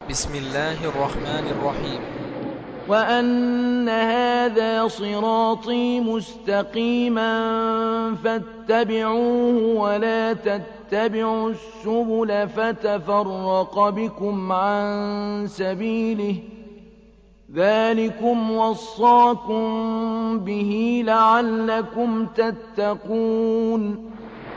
بسم الله الرحمن الرحيم وأن هذا صراطي مستقيما فاتبعوه ولا تتبعوا السبل فتفرق بكم عن سبيله ذلكم وصاكم به لعلكم تتقون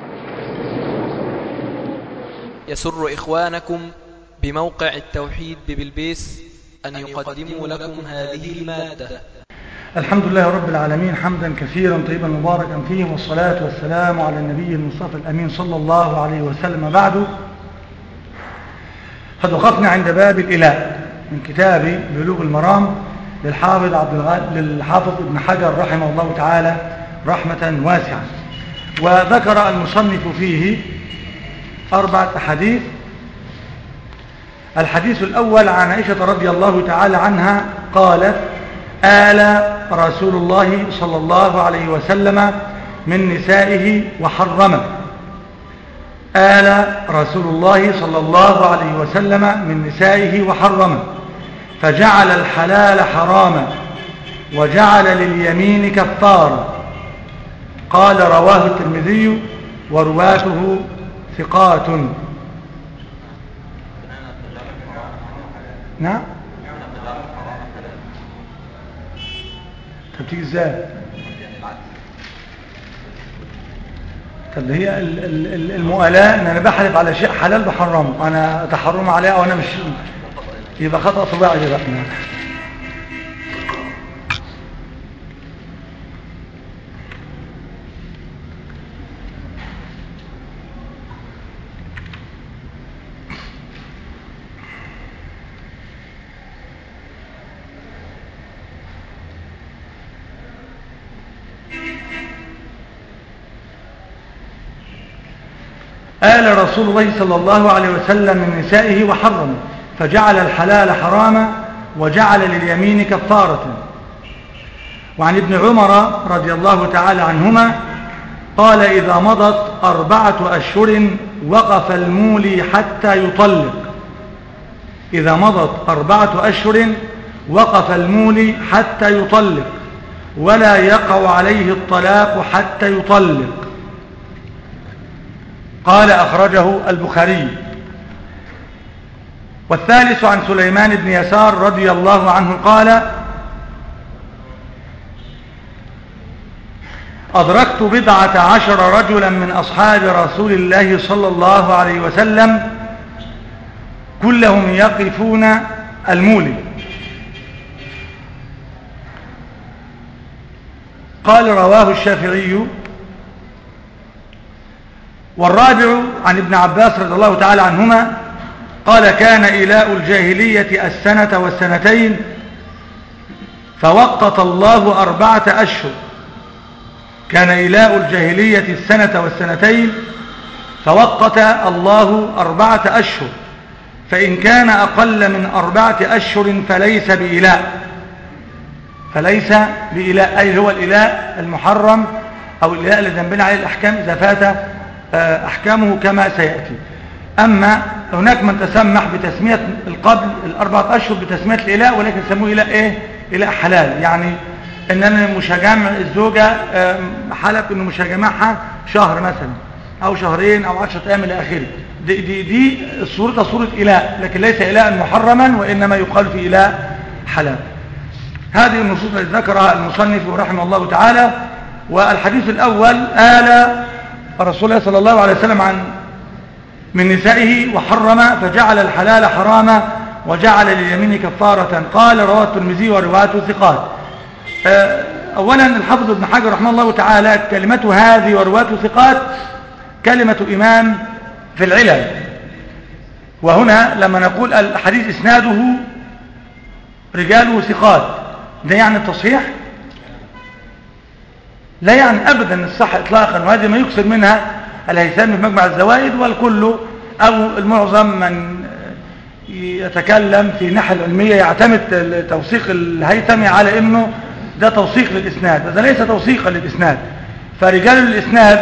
يسر إخوانكم بموقع التوحيد ببلبيس أن يقدموا لكم هذه المادة الحمد لله رب العالمين حمدا كثيرا طيبا مباركا فيه والصلاة والسلام على النبي المصطفى الأمين صلى الله عليه وسلم بعد قد وقفنا عند باب الإله من كتاب بلوغ المرام للحافظ عبد الغ... للحافظ ابن حجر رحمه الله تعالى رحمة واسعة وذكر المصنف فيه أربعة أحاديث الحديث الأول عن عائشة رضي الله تعالى عنها قالت آل رسول الله صلى الله عليه وسلم من نسائه وحرم آل رسول الله صلى الله عليه وسلم من نسائه وحرم فجعل الحلال حراما وجعل لليمين كفارا قال رواه الترمذي ورواته ثقات نعم طب تيجي ازاي طب هي المؤلاء ان انا بحلف على شيء حلال بحرمه انا اتحرم عليه او انا مش يبقى خطأ طباعي ده بقى آل رسول الله صلى الله عليه وسلم من نسائه وحرم فجعل الحلال حراما وجعل لليمين كفارة وعن ابن عمر رضي الله تعالى عنهما قال إذا مضت أربعة أشهر وقف المولي حتى يطلق إذا مضت أربعة أشهر وقف المولي حتى يطلق ولا يقع عليه الطلاق حتى يطلق قال أخرجه البخاري والثالث عن سليمان بن يسار رضي الله عنه قال أدركت بضعة عشر رجلا من أصحاب رسول الله صلى الله عليه وسلم كلهم يقفون المولي قال رواه الشافعي والرابع عن ابن عباس رضي الله تعالى عنهما قال كان إلاء الجاهلية السنة والسنتين فوقت الله أربعة أشهر كان إلاء الجاهلية السنة والسنتين فوقت الله أربعة أشهر فإن كان أقل من أربعة أشهر فليس بإلاء فليس بإلاء أي هو الإلاء المحرم أو الإلاء الذي ذنبنا عليه الأحكام إذا فات أحكامه كما سيأتي أما هناك من تسمح بتسمية القبل الأربعة أشهر بتسمية الإلاء ولكن سموه إلاء إيه؟ إلاء حلال يعني إن أنا مش هجامع الزوجة حلف إنه مش هجامعها شهر مثلا أو شهرين أو عشرة أيام إلى آخره دي, دي, دي صورتها صورة إلاء لكن ليس إلاء محرما وإنما يقال في إلاء حلال هذه النصوص التي ذكرها المصنف رحمه الله تعالى والحديث الأول آل رسول الله صلى الله عليه وسلم عن من نسائه وحرم فجعل الحلال حراما وجعل لليمين كفارة قال رواه الترمذي ورواته ثقات أولا الحافظ ابن حجر رحمه الله تعالى كلمته هذه ورواته ثقات كلمة إمام في العلل وهنا لما نقول الحديث إسناده رجاله ثقات ده يعني التصحيح لا يعني أبدا الصح إطلاقا وهذه ما يكسر منها الهيثمي في مجمع الزوائد والكل أو المعظم من يتكلم في ناحية العلمية يعتمد توثيق الهيثمي على أنه ده توثيق للإسناد هذا ليس توثيقا للإسناد فرجال الإسناد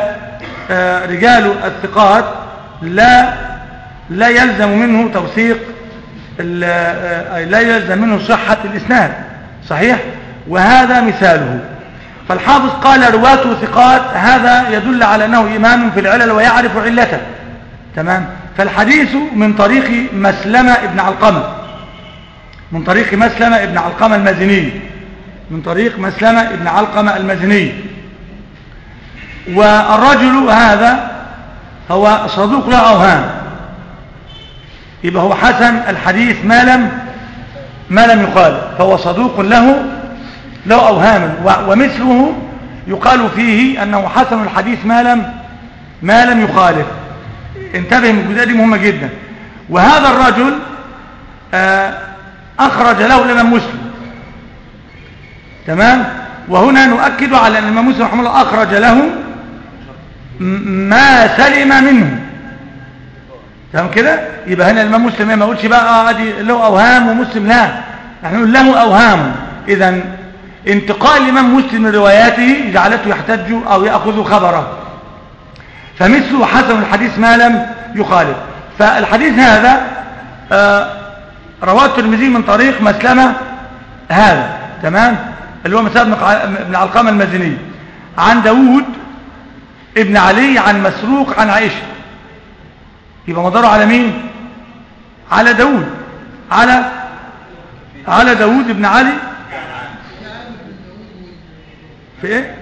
رجال الثقات لا لا يلزم منه توثيق ال- آه، لا يلزم منه صحة الإسناد صحيح وهذا مثاله فالحافظ قال رواته ثقات هذا يدل على أنه إمام في العلل ويعرف علته تمام فالحديث من طريق مسلمة ابن علقمة من طريق مسلمة ابن علقمة المزني من طريق مسلمة ابن علقمة المزني والرجل هذا هو صدوق له أوهام يبقى هو حسن الحديث ما لم ما لم يخالف فهو صدوق له له أوهام و- ومثله يقال فيه أنه حسن الحديث ما لم ما لم يخالف انتبه من الجزئية دي مهمة جدا وهذا الرجل آه، أخرج له الإمام مسلم تمام وهنا نؤكد على أن الإمام مسلم رحمه الله أخرج له م- ما سلم منه تمام كده يبقى هنا الإمام مسلم ما يقولش بقى آه ادي له أوهام ومسلم لا نحن نقول له أوهام إذا انتقال الإمام مسلم من رواياته جعلته يحتج أو يأخذ خبره فمثله حسن الحديث ما لم يخالف فالحديث هذا آه، رواه الترمذي من طريق مسلمة هذا تمام اللي هو مسلمة بن قع- بن علقمة المزني عن داود ابن علي عن مسروق عن عائشة يبقى مداره على مين على داود على على داود ابن علي في ايه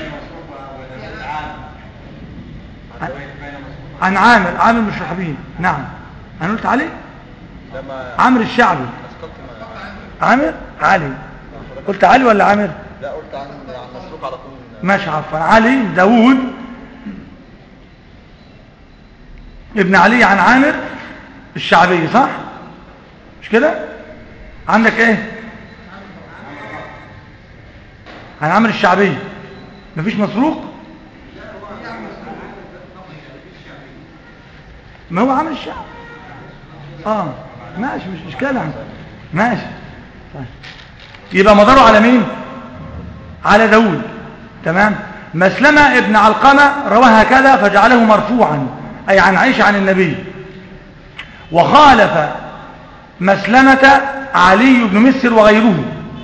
عن عامر عامر مش رحبين نعم انا قلت علي لما عامر الشعبي اسقطت مع عامر علي قلت علي ولا عامر لا قلت عن عن مسروق على طول ماشي عفوا علي داوود ابن علي عن عامر الشعبي صح مش كده عندك ايه عن عامر الشعبي مفيش مسروق ما هو عامر الشعبي اه ماشي مش اشكال عنه ماشي طيب. يبقى مداره على مين على داود تمام مسلمة ابن علقمة رواها كذا فجعله مرفوعا أي عن عائشة عن النبي وخالف مسلمة علي بن مسر وغيره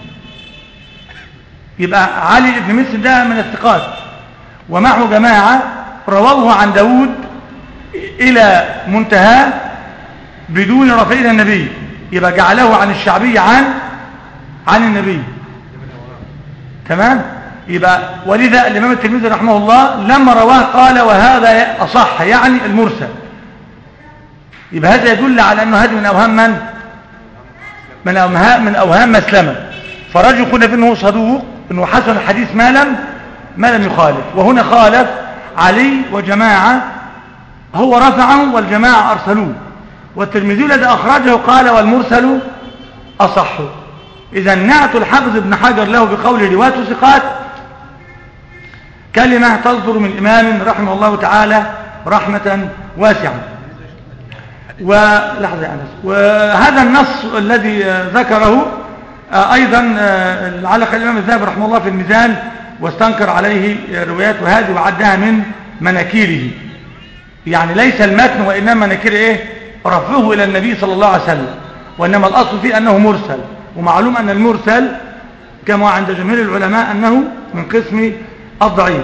يبقى علي بن مسر ده من الثقات ومعه جماعة رووه عن داود إلى منتهى بدون رفع إلى النبي يبقى جعله عن الشعبي عن عن النبي تمام يبقى ولذا الإمام الترمذي رحمه الله لما رواه قال وهذا أصح يعني المرسل يبقى هذا يدل على أنه هذه من أوهام من من أوهام, من أوهام مسلمة فرجل قلنا بأنه صدوق أنه حسن الحديث ما لم ما لم يخالف وهنا خالف علي وجماعة هو رفعه والجماعة أرسلوه والترمذي الذي أخرجه قال والمرسل أصح إذا نعت الحفظ ابن حجر له بقول رواة ثقات كلمة تصدر من إمام رحمه الله تعالى رحمة واسعة ولحظة يا أنس وهذا النص الذي ذكره أيضا علق الإمام الذهبي رحمه الله في الميزان واستنكر عليه روايات هذه وعدها من مناكيره يعني ليس المتن وإنما مناكير إيه رفعه إلى النبي صلى الله عليه وسلم وإنما الأصل فيه أنه مرسل ومعلوم أن المرسل كما عند جميع العلماء أنه من قسم الضعيف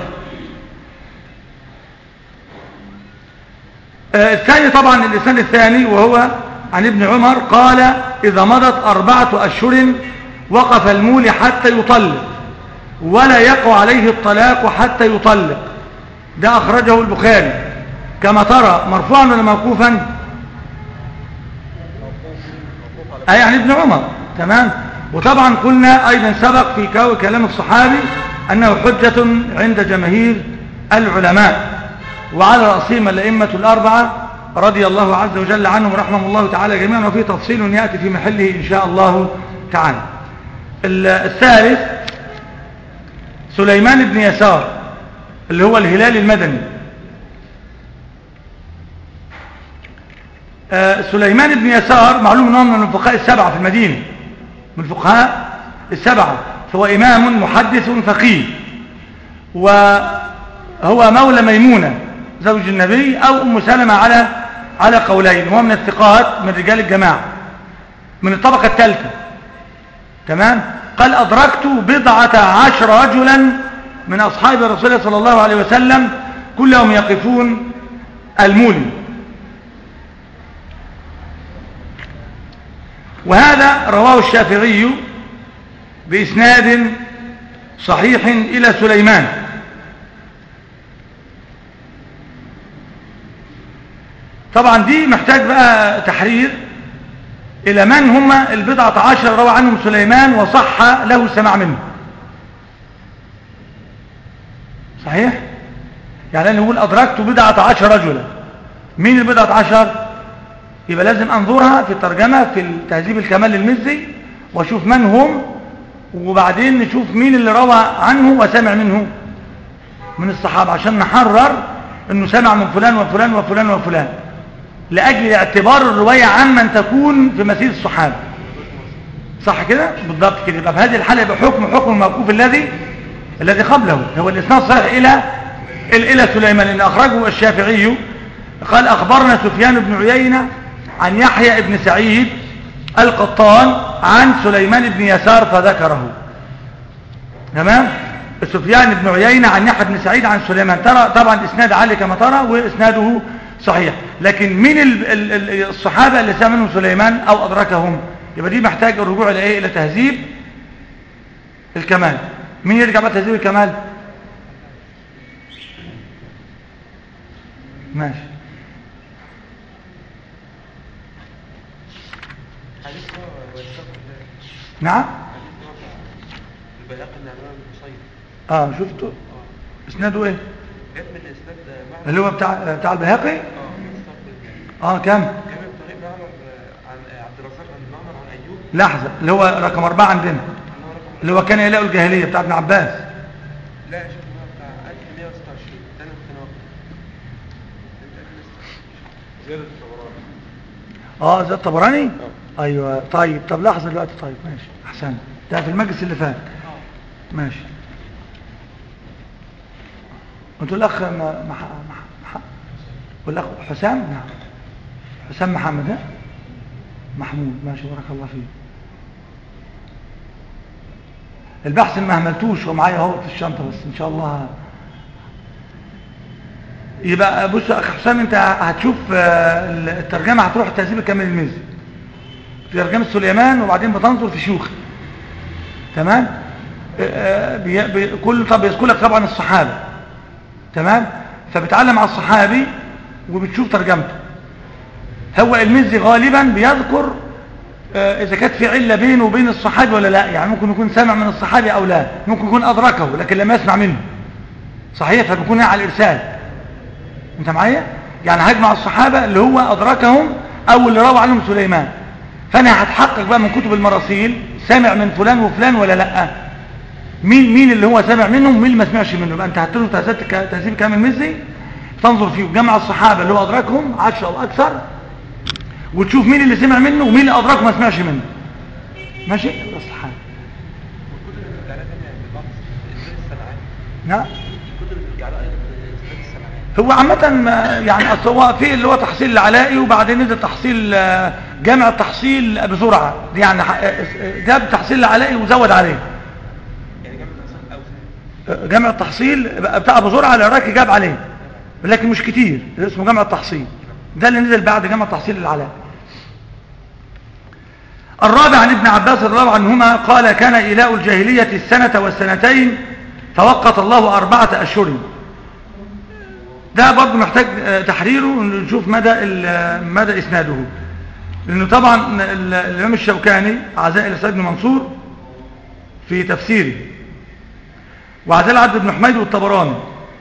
آه الثاني طبعا الإسناد الثاني وهو عن ابن عمر قال إذا مضت أربعة أشهر وقف المولي حتى يطلق ولا يقع عليه الطلاق حتى يطلق ده أخرجه البخاري كما ترى مرفوعا ولا موقوفا أي عن ابن عمر تمام وطبعا قلنا أيضا سبق في كلام الصحابي أنه حجة عند جماهير العلماء وعلى رأسهم الأئمة الأربعة رضي الله عز وجل عنهم ورحمه الله تعالى جميعا وفي تفصيل يأتي في محله إن شاء الله تعالى الثالث سليمان بن يسار اللي هو الهلال المدني سليمان بن يسار معلوم أنه من الفقهاء السبعة في المدينة من الفقهاء السبعة فهو إمام محدث فقيه وهو مولى ميمونة زوج النبي أو أم سلمة على على قولين وهو من الثقات من رجال الجماعة من الطبقة الثالثة تمام قال أدركت بضعة عشر رجلا من أصحاب رسول الله صلى الله عليه وسلم كلهم يقفون المولي وهذا رواه الشافعي بإسناد صحيح إلى سليمان طبعا دي محتاج بقى تحرير إلى من هم البضعة عشر روى عنهم سليمان وصح له السماع منه صحيح يعني أنا نقول أدركت بضعة عشر رجلا مين البضعة عشر يبقى لازم أنظرها في الترجمة في تهذيب الكمال للمزي وأشوف من هم وبعدين نشوف مين اللي روى عنه وسمع منه من الصحابة عشان نحرر انه سمع من فلان وفلان وفلان وفلان لأجل اعتبار الرواية عمن تكون في مسير الصحابة صح كده بالضبط كده يبقى في هذه الحالة يبقى حكم حكم الموقوف الذي الذي قبله هو الإسناد صحيح إلى إلى سليمان إن أخرجه الشافعي قال أخبرنا سفيان بن عيينة عن يحيى بن سعيد القطان عن سليمان بن يسار فذكره تمام سفيان بن عيينة عن يحيى بن سعيد عن سليمان ترى طبعا اسناد عالي كما ترى واسناده صحيح لكن مين الصحابة اللي سمع منهم سليمان او ادركهم يبقى دي محتاج الرجوع الى ايه الى تهذيب الكمال مين يرجع بقى تهذيب الكمال ماشي نعم البياق اللي عملها المصيب اه شفته اسناده ايه جاب من الاسناد معمر اللي هو بتاع بتاع البيهقي اه مستقبل اه كم جاب من طريق معمر عن عبد الرزاق عن معمر عن ايوب لحظة اللي هو رقم أربعة عندنا اللي هو رقم اللي هو كان يلاقوا الجاهلية بتاع ابن عباس لا يا شيخ هو بتاع 1126 ده انا كنت ناقص زيادة الطبراني اه زي الطبراني ايوه طيب طب لحظة دلوقتي طيب ماشي احسن ده في المجلس اللي فات ماشي قلت الاخ م- مح... مح... مح... والاخ حسام نعم حسام محمد ها محمود ماشي بارك الله فيك البحث ما هملتوش ومعايا اهو في الشنطه بس ان شاء الله يبقى بص يا اخ حسام انت هتشوف آه، الترجمه هتروح تهذيب الكامل المزي ترجمه سليمان وبعدين بتنظر في شيوخ تمام آه، آه، بي- بي- كل طب يذكر لك طبعا الصحابه تمام فبتعلم على الصحابي وبتشوف ترجمته هو المزي غالبا بيذكر آه، اذا كانت في عله بينه وبين الصحابي ولا لا يعني ممكن يكون سمع من الصحابي او لا ممكن يكون ادركه لكن لم يسمع منه صحيح فبيكون على الارسال انت معايا يعني هجمع الصحابه اللي هو ادركهم او اللي روى عنهم سليمان فانا هتحقق بقى من كتب المراسيل سمع من فلان وفلان ولا لا مين مين اللي هو سمع منهم ومين اللي ما سمعش منه يبقى انت هتدرس تهذيب تهذيب كامل مزي تنظر فيه جمع الصحابه اللي هو ادركهم 10 او اكثر وتشوف مين اللي سمع منه ومين اللي ادركه ما سمعش منه ماشي الصحابه والكتب اللي بتعلقها تانية بالبعض اسناد السمعات نعم الكتب اللي بتعلقها ايضا اسناد السمعات هو عامة ما- يعني أصل هو في اللي هو تحصيل العلائي وبعدين نزل تحصيل آه، جامع التحصيل بسرعة دي يعني ح- آه، جاب تحصيل العلائي وزود عليه يعني جامعة الحسن اوسع آه، جامع التحصيل بقى بتاع بسرعة العراقي جاب عليه لكن مش كتير اسمه جامع التحصيل ده اللي نزل بعد جامع تحصيل العلائي الرابع عن ابن عباس رضي الله عنهما قال كان إلاء الجاهلية السنة والسنتين فوقت الله أربعة أشهر ده برضه محتاج آه، تحريره ونشوف مدى ال- مدى اسناده لانه طبعا ال- الامام الشوكاني عزاء الى سيد بن منصور في تفسيره وعزاء العبد بن حميد والطبراني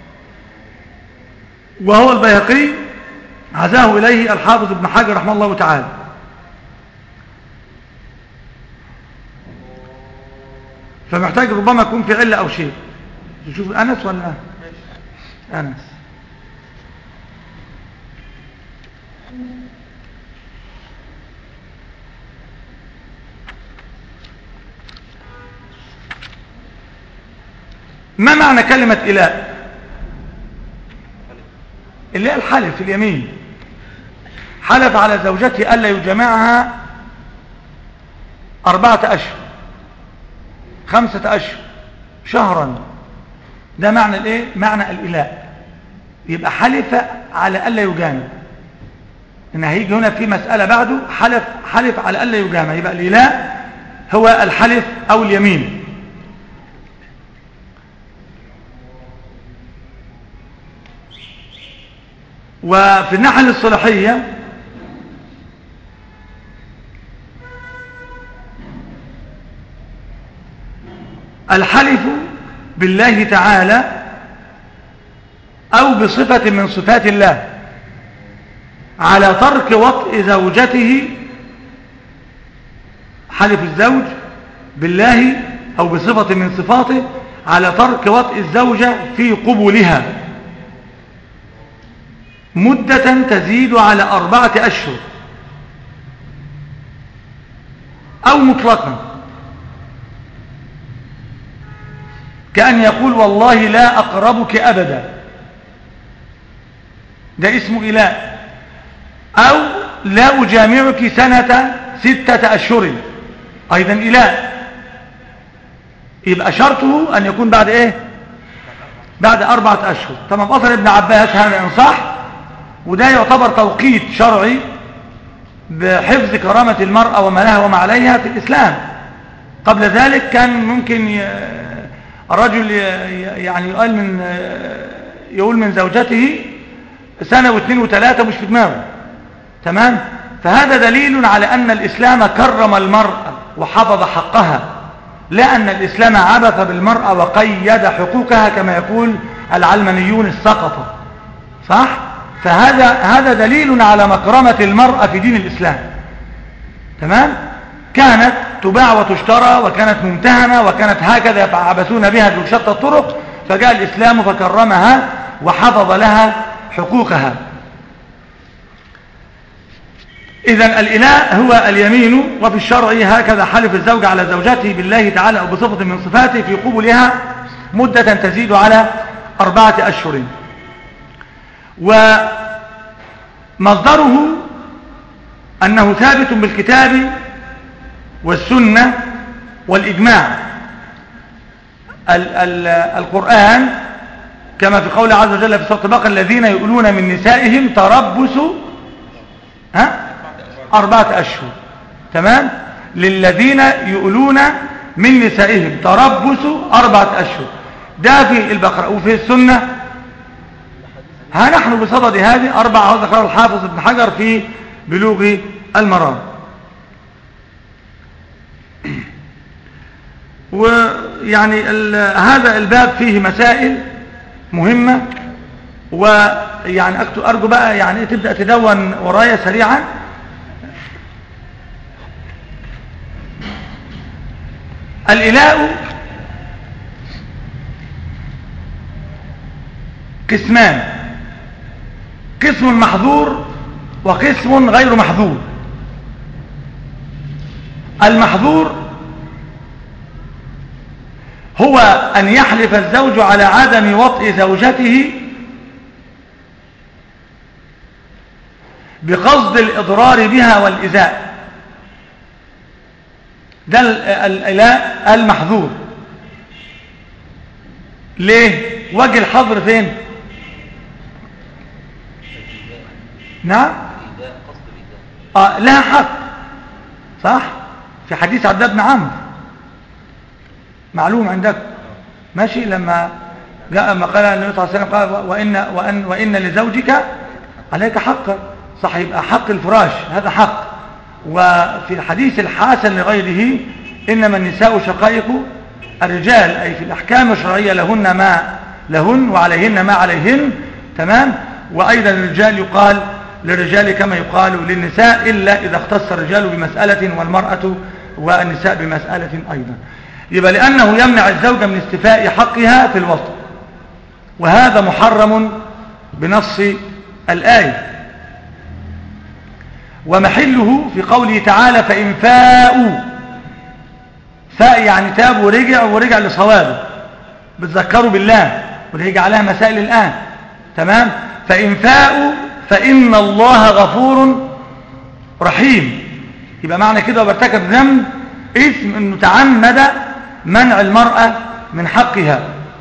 وهو البيهقي عزاه اليه الحافظ ابن حجر رحمه الله تعالى فمحتاج ربما يكون في عله او شيء تشوف انس ولا انس ما معنى كلمة إله اللي هي الحلف اليمين حلف على زوجته ألا يجمعها أربعة أشهر خمسة أشهر شهرا ده معنى الايه معنى الإله يبقى حلف على ألا يجامع إن هيجي هنا في مسألة بعده حلف حلف على ألا يجامع يبقى الإله هو الحلف أو اليمين وفي الناحية الصلاحية الحلف بالله تعالى أو بصفة من صفات الله على ترك وطء زوجته حلف الزوج بالله أو بصفة من صفاته على ترك وطء الزوجة في قبولها مدة تزيد على أربعة أشهر أو مطلقا كأن يقول والله لا أقربك أبدا ده اسمه إله أو لا أجامعك سنة ستة أشهر أيضا إله يبقى شرطه أن يكون بعد إيه بعد أربعة أشهر تمام أثر ابن عباس هذا إن صح وده يعتبر توقيت شرعي بحفظ كرامة المرأة وما لها وما عليها في الإسلام قبل ذلك كان ممكن ي... الرجل ي... يعني يقال من يقول من زوجته سنة واثنين وثلاثة مش في دماغه تمام فهذا دليل على أن الإسلام كرم المرأة وحفظ حقها لا أن الإسلام عبث بالمرأة وقيد حقوقها كما يقول العلمانيون السقطة صح؟ فهذا هذا دليل على مكرمة المرأة في دين الإسلام تمام؟ كانت تباع وتشترى وكانت ممتهنة وكانت هكذا يتعبثون بها بشتى الطرق فجاء الإسلام فكرمها وحفظ لها حقوقها إذا الإله هو اليمين وفي الشرع هكذا حلف الزوج على زوجته بالله تعالى أو بصفة من صفاته في قبلها مدة تزيد على أربعة أشهر ومصدره أنه ثابت بالكتاب والسنة والإجماع ال ال القرآن كما في قول عز وجل في سورة البقرة الذين يقولون من نسائهم تربص ها أربعة أشهر تمام للذين يقولون من نسائهم تربص أربعة أشهر ده في البقرة وفي السنة ها نحن بصدد هذه أربعة ذكر الحافظ ابن حجر في بلوغ المرام ويعني هذا الباب فيه مسائل مهمة ويعني أرجو بقى يعني تبدأ تدون ورايا سريعا الإلاء قسمان قسم محظور وقسم غير محظور المحظور هو أن يحلف الزوج على عدم وطء زوجته بقصد الإضرار بها والإزاء ده الإلاء المحظور ليه وجه الحظر فين نعم آه لها حق صح في حديث عبد بن عمرو معلوم عندك ماشي لما جاء ما قال النبي صلى الله عليه وسلم قال وإن, وإن, وإن لزوجك عليك حقا صح يبقى حق الفراش هذا حق وفي الحديث الحسن لغيره إنما النساء شقائق الرجال أي في الأحكام الشرعية لهن ما لهن وعليهن ما عليهن تمام وأيضا الرجال يقال للرجال كما يقال للنساء إلا إذا اختص الرجال بمسألة والمرأة والنساء بمسألة أيضا يبقى لأنه يمنع الزوجة من استفاء حقها في الوسط وهذا محرم بنص الآية ومحله في قوله تعالى فإن فاءوا فاء يعني تاب ورجع ورجع لصوابه بتذكروا بالله وده يجي عليها مسائل الآن تمام فإن فاءوا فإن الله غفور رحيم يبقى معنى كده وبرتكب ذنب اسم انه تعمد منع المرأة من حقها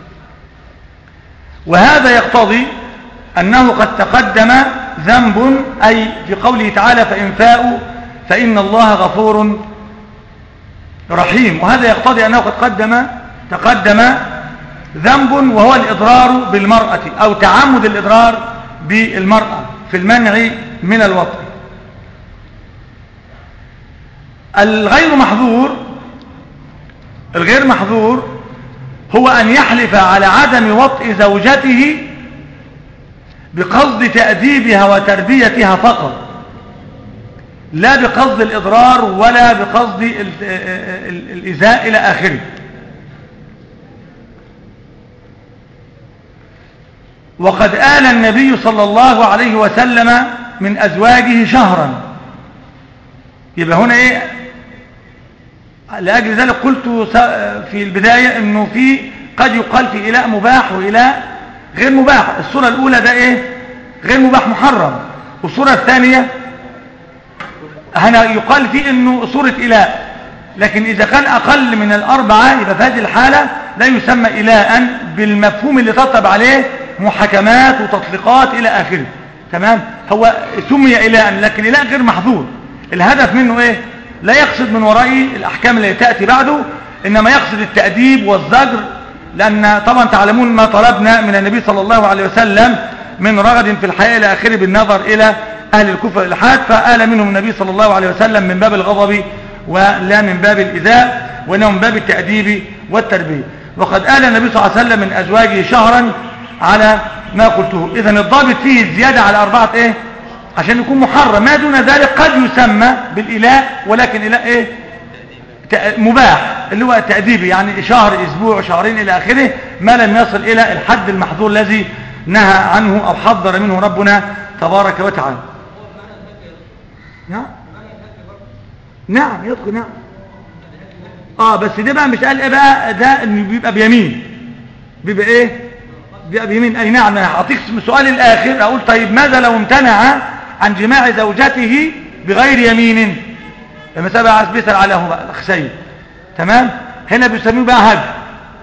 وهذا يقتضي أنه قد تقدم ذنب أي في قوله تعالى فإن فاءوا فإن الله غفور رحيم وهذا يقتضي أنه قد قدم تقدم ذنب وهو الإضرار بالمرأة أو تعمد الإضرار بالمرأة في المنع من الوطن الغير محظور الغير محظور هو أن يحلف على عدم وطء زوجته بقصد تأديبها وتربيتها فقط لا بقصد الإضرار ولا بقصد الإزاء إلى آخره وقد آل النبي صلى الله عليه وسلم من أزواجه شهرا يبقى هنا إيه لأجل ذلك قلت في البداية أنه في قد يقال في إلاء مباح وإلاء غير مباح الصورة الأولى ده إيه غير مباح محرم والصورة الثانية هنا يقال فيه أنه صورة إلاء لكن إذا كان أقل من الأربعة يبقى في هذه الحالة لا يسمى إلاء بالمفهوم اللي تطلب عليه محاكمات وتطليقات إلى آخره تمام هو سمي إلاء لكن إلاء غير محظور الهدف منه إيه لا يقصد من ورائه الأحكام التي تأتي بعده إنما يقصد التأديب والزجر لأن طبعا تعلمون ما طلبنا من النبي صلى الله عليه وسلم من رغد في الحياة إلى آخره بالنظر إلى أهل الكفر والإلحاد فآل منهم النبي صلى الله عليه وسلم من باب الغضب ولا من باب الإذاء وإنه من باب التأديب والتربية وقد آل النبي صلى الله عليه وسلم من أزواجه شهرا على ما قلته إذا الضابط فيه الزيادة على أربعة إيه عشان يكون محرم ما دون ذلك قد يسمى بالإله ولكن إله إيه مباح اللي هو تأديبي يعني شهر أسبوع شهرين إلى آخره ما لم يصل إلى الحد المحظور الذي نهى عنه أو حذر منه ربنا تبارك وتعالى نعم نعم يدخل نعم اه بس ده بقى مش قال ايه بقى ده انه بيبقى بيمين بيبقى ايه بيبقى بيمين اي نعم انا هعطيك السؤال الاخر اقول طيب ماذا لو امتنع عن جماع زوجته بغير يمين المسألة بقى عايز بيسأل عليه بقى الاخ سيد تمام هنا بيسميه بقى هجر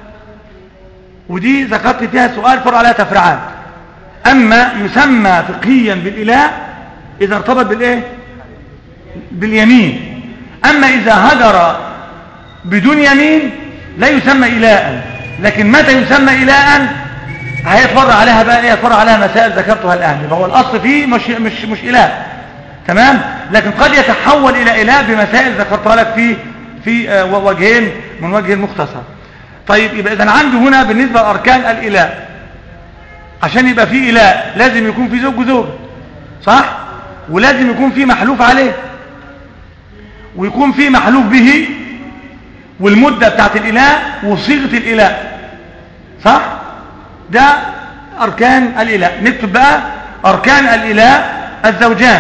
ودي ذكرت فيها سؤال فرع عليها تفرعات اما يسمى فقهيا بالاله اذا ارتبط بالايه باليمين اما اذا هجر بدون يمين لا يسمى إلاء لكن متى يسمى إلاء هيتفرع عليها بقى ايه يتفرع عليها مسائل ذكرتها الآن فهو الأصل فيه مش, مش, مش إله تمام لكن قد يتحول إلى إله بمسائل ذكرتها لك في في آه وجهين من وجه المختصر طيب يبقى إذا عندي هنا بالنسبة لأركان الإله عشان يبقى فيه إله لازم يكون في زوج وزوج صح ولازم يكون فيه محلوف عليه ويكون فيه محلوف به والمدة بتاعت الإله وصيغة الإله صح ده أركان الإله نكتب بقى أركان الإله الزوجان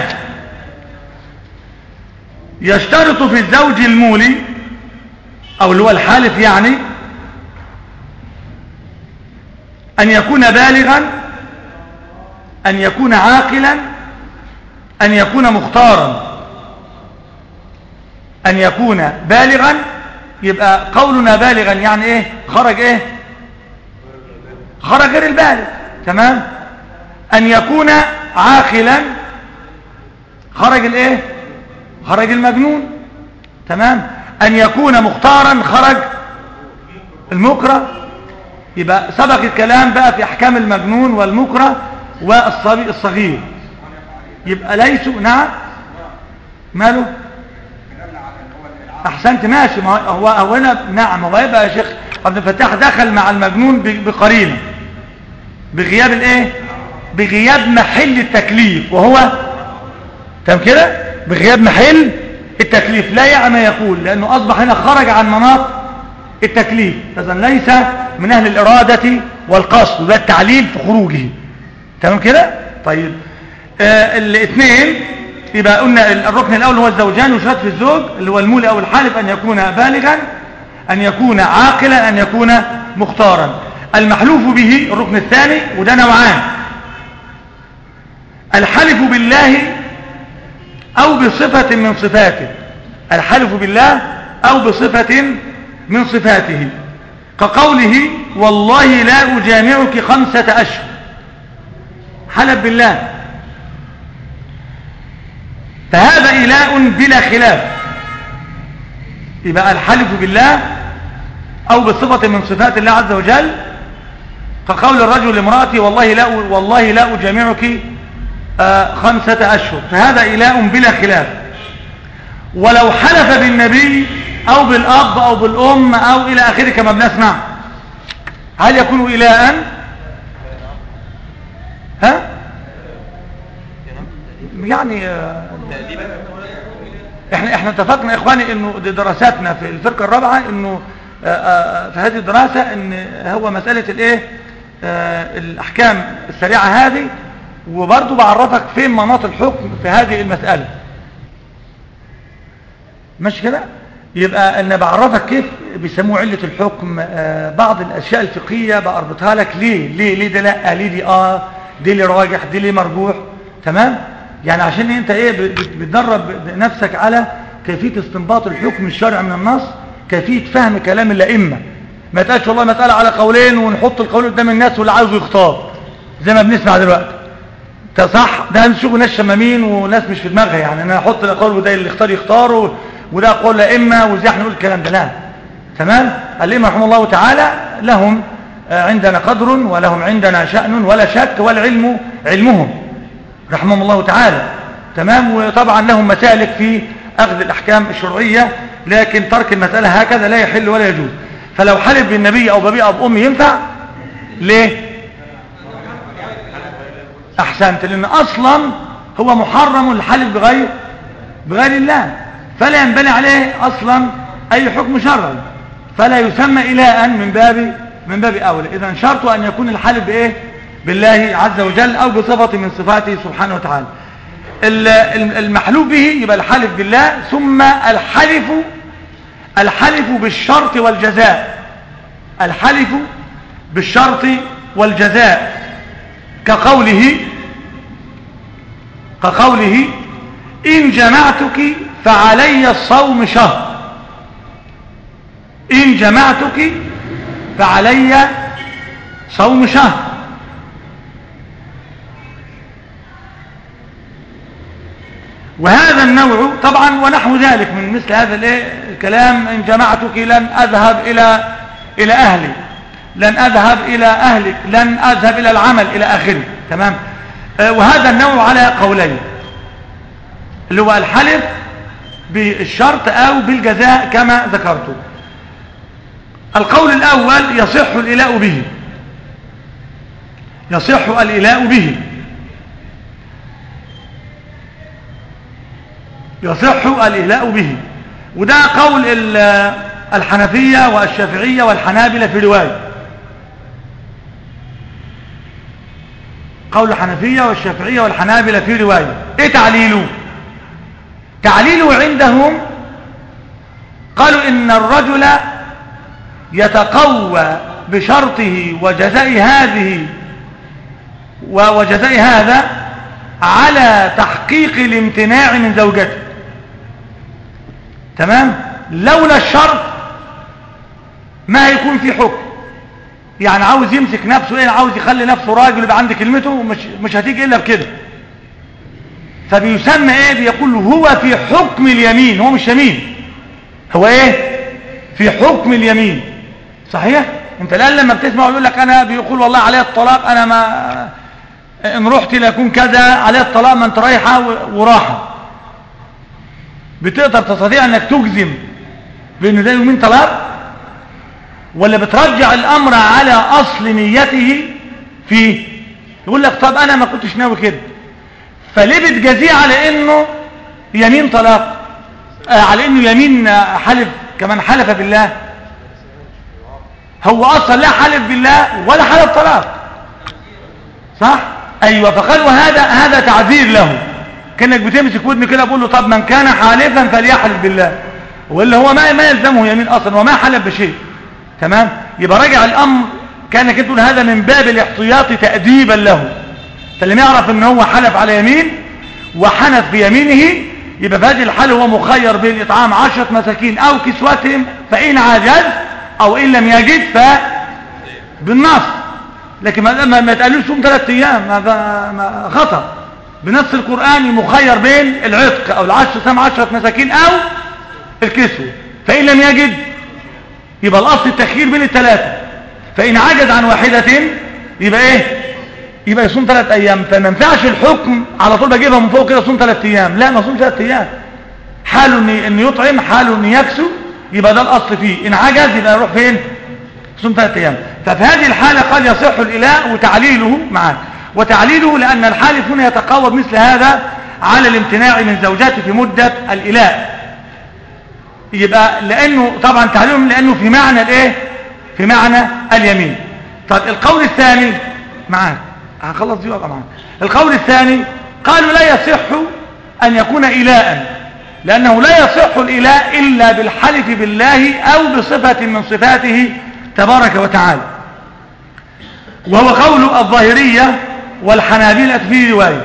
يشترط في الزوج المولي أو اللي هو الحالف يعني أن يكون بالغا أن يكون عاقلا أن يكون مختارا أن يكون بالغا يبقى قولنا بالغا يعني ايه خرج ايه خرج غير البالغ تمام ان يكون عاقلا خرج الايه خرج المجنون تمام ان يكون مختارا خرج المكره يبقى سبق الكلام بقى في احكام المجنون والمكره والصبي الصغير يبقى ليسوا نعم ماله احسنت ماشي ما هو هو هنا نعم هو يبقى يا شيخ عبد الفتاح دخل مع المجنون بقرينه بغياب الايه بغياب محل التكليف وهو تمام كده بغياب محل التكليف لا يعني ما يقول لانه اصبح هنا خرج عن مناط التكليف اذا ليس من اهل الاراده والقصد وده التعليل في خروجه تمام كده طيب آه الاثنين يبقى قلنا الركن الأول هو الزوجان وشرط في الزوج اللي هو المولي أو الحالف أن يكون بالغا أن يكون عاقلا أن يكون مختارا المحلوف به الركن الثاني وده نوعان الحلف بالله أو بصفة من صفاته الحلف بالله أو بصفة من صفاته كقوله والله لا أجامعك خمسة أشهر حلف بالله فهذا إله بلا خلاف يبقى الحلف بالله أو بصفة من صفات الله عز وجل كقول الرجل لامرأتي والله لا والله لا أجامعك آه، خمسة أشهر فهذا إله بلا خلاف ولو حلف بالنبي أو بالأب أو بالأم أو إلى آخره كما بنسمع هل يكون إلها ها يعني آه، احنا احنا اتفقنا يا اخواني انه دي دراساتنا في الفرقه الرابعه انه آه، آه، في هذه الدراسه ان هو مساله الايه آه، الاحكام السريعه هذه وبرضه بعرفك فين مناط الحكم في هذه المساله مش كده يبقى انا بعرفك كيف بيسموه عله الحكم آه، بعض الاشياء الفقهيه باربطها لك ليه ليه ليه ده لا ليه دي اه دي اللي راجح دي اللي مرجوح تمام يعني عشان انت ايه ب- بت- بتدرب نفسك على كيفيه استنباط الحكم الشرعي من النص كيفيه فهم كلام الائمه ما تقالش والله مساله على قولين ونحط القول قدام الناس واللي عاوزه يختار زي ما بنسمع دلوقتي ده صح ده شغل ناس شمامين وناس مش في دماغها يعني انا احط الاقوال وده اللي يختار يختاره وده اقوال ائمه وازاي احنا نقول الكلام ده لا تمام الائمه رحمه الله تعالى لهم آه، عندنا قدر ولهم عندنا شأن ولا شك والعلم علمهم رحمهم الله تعالى تمام وطبعا لهم مسالك في اخذ الاحكام الشرعيه لكن ترك المساله هكذا لا يحل ولا يجوز فلو حلف بالنبي او بابي او بامي ينفع ليه احسنت لان اصلا هو محرم الحلف بغير بغير الله فلا ينبني عليه اصلا اي حكم شرعي فلا يسمى الها من باب من باب اولى اذا شرط ان يكون الحلف بايه بالله عز وجل او بصفه من صفاته سبحانه وتعالى ال- ال- المحلوف به يبقى الحلف بالله ثم الحلف الحلف بالشرط والجزاء الحلف بالشرط والجزاء كقوله كقوله إن جمعتك فعلي الصوم شهر إن جمعتك فعلي صوم شهر وهذا النوع طبعا ونحو ذلك من مثل هذا الايه الكلام إن جمعتك لن أذهب إلى إلى أهلي لن أذهب إلى أهلك لن أذهب إلى العمل إلى آخره تمام آه، وهذا النوع على قولين اللي هو الحلف بالشرط أو بالجزاء كما ذكرت القول الأول يصح الإلاء به يصح الإلاء به يصح الإلاء به وده قول ال- الحنفية والشافعية والحنابلة في رواية قول الحنفية والشافعية والحنابلة في رواية ايه تعليله تعليله عندهم قالوا ان الرجل يتقوى بشرطه وجزاء هذه و- وجزاء هذا على تحقيق الامتناع من زوجته تمام لولا الشرط ما هيكون في حكم يعني عاوز يمسك نفسه ايه عاوز يخلي نفسه راجل يبقى عنده كلمته مش مش هتيجي الا بكده فبيسمى ايه بيقول هو في حكم اليمين هو مش يمين هو ايه في حكم اليمين صحيح انت الان لما بتسمع يقول لك انا بيقول والله عليه الطلاق انا ما ان رحت ليكون كذا عليه الطلاق ما انت رايحه و- وراحه بتقدر تستطيع انك تجزم بان ده يومين طلاق ولا بترجع الامر على اصل نيته فيه يقول لك طب انا ما كنتش ناوي كده فليه بتجازيه على انه يمين طلاق آه على انه يمين آه، حلف كمان حلف بالله هو اصلا لا حلف بالله ولا حلف طلاق صح ايوه فقال وهذا هذا تعذير له كانك بتمسك ودني كده بقول له طب من كان حالفا فليحلف بالله ولا هو ما ما يلزمه يمين اصلا وما حلف بشيء تمام يبقى راجع الامر كانك تقول هذا من باب الاحتياط تاديبا له فاللي يعرف ان هو حلف على يمين وحنف بيمينه يبقى في هذه الحالة هو مخير بين إطعام عشرة مساكين أو كسوتهم فإن عجز أو إن لم يجد ف بالنص لكن ما ما, ما تقالوش صوم ثلاث أيام ما ما خطأ بنص القرآن مخير بين العتق أو العشر سام عشرة مساكين أو الكسوة فإن لم يجد يبقى الأصل التخيير بين الثلاثة فإن عجز عن واحدة يبقى إيه يبقى يصوم ثلاث أيام فما ينفعش الحكم على طول بجيبها من فوق كده صوم ثلاث أيام لا ما صوم ثلاث أيام حاله إن إن يطعم حاله إن يكسو يبقى ده الأصل فيه إن عجز يبقى يروح فين صوم ثلاث أيام ففي هذه الحالة قد يصح الإله وتعليله معاه وتعليله لأن الحالف هنا يتقوى مثل هذا على الامتناع من زوجاته في مدة الإله يبقى لأنه طبعا تعليلهم لأنه في معنى الإيه في معنى اليمين طب القول الثاني معاك هنخلص دي وابقى معاك القول الثاني قالوا لا يصح أن يكون إلاء لأنه لا يصح الإلاء إلا بالحلف بالله أو بصفة من صفاته تبارك وتعالى وهو قول الظاهرية والحنابلة في رواية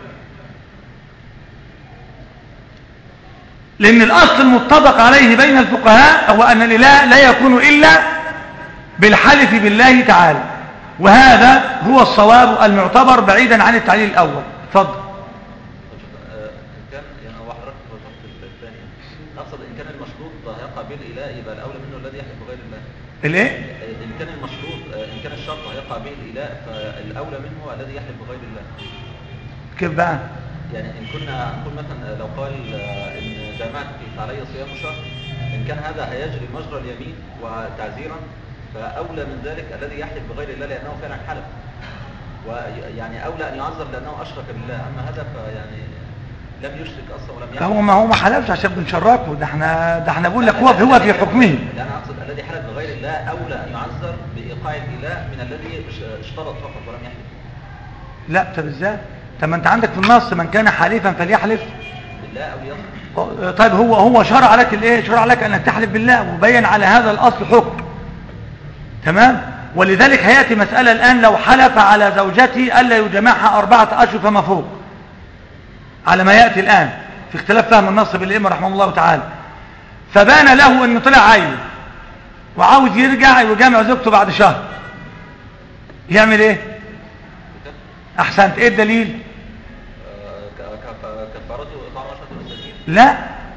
لأن الأصل المتفق عليه بين الفقهاء هو أن الإله لا يكون إلا بالحلف بالله تعالى وهذا هو الصواب المعتبر بعيدا عن التعليل الأول تفضل إن كان يعني هو حضرتك وضحت الثانية أقصد إن كان المشروط هيقع به الإله يبقى الأولى منه الذي يحلف بغير الله الايه إن كان المشروط إن كان الشرط هيقع به الإله فالأولى منه الذي يحلف بغير الله كيف بقى يعني إن كنا نقول مثلا لو قال إن جامعت فعلي صيام شهر إن كان هذا هيجري مجرى اليمين وتعزيرا فأولى من ذلك الذي يحلف بغير الله لأنه فعلا حلف ويعني أولى أن يعذر لأنه أشرك بالله أما هذا فيعني لم يشرك أصلا ولم يحلف هو ما هو ما حلفش عشان بنشركه ده احنا ده احنا بقول لك هو هو في حكمه لا أنا أقصد الذي حلف بغير الله أولى أن يعذر بإيقاع الإله من الذي اشترط فقط ولم يحلف لا طب ازاي طب ما انت عندك في النص من كان حالفا فليحلف بالله أو يصدق طيب هو هو شرع لك الايه شرع لك انك تحلف بالله وبين على هذا الاصل حكم تمام ولذلك هياتي مساله الان لو حلف على زوجته الا يجمعها اربعه اشهر فما فوق على ما ياتي الان في اختلاف فهم النص بالائمه رحمه الله تعالى فبان له انه طلع عيل وعاوز يرجع ويجامع زوجته بعد شهر يعمل ايه احسنت ايه الدليل ك- ك- كفارته إطعام عشرة مساكين لا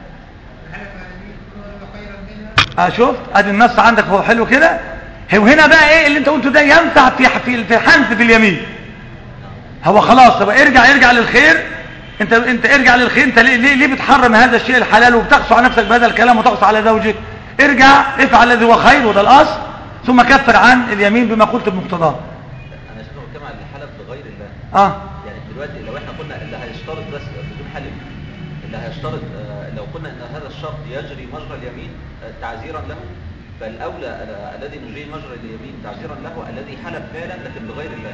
اه شفت ادي النص عندك هو حلو كده هو هنا بقى ايه اللي انت قلته ده ينفع في في في الحنف في اليمين هو خلاص طب ارجع ارجع للخير انت انت ارجع للخير انت ليه ليه, ليه بتحرم هذا الشيء الحلال وبتقسو على نفسك بهذا الكلام وتقسو على زوجك ارجع افعل الذي هو خير وده الاصل ثم كفر عن اليمين بما قلت بمقتضاه أنا شايفه بتكلم عن اللي حلف بغير الله اه يعني دلوقتي لو احنا قلنا اللي هيشترط بس بدون حلف اللي هيشترط آه، لو قلنا ان هذا الشرط يجري مجرى اليمين آه، تعزيرا له فالاولى آه، الذي نجري مجرى اليمين تعزيرا له الذي حلف فعلا لكن بغير الله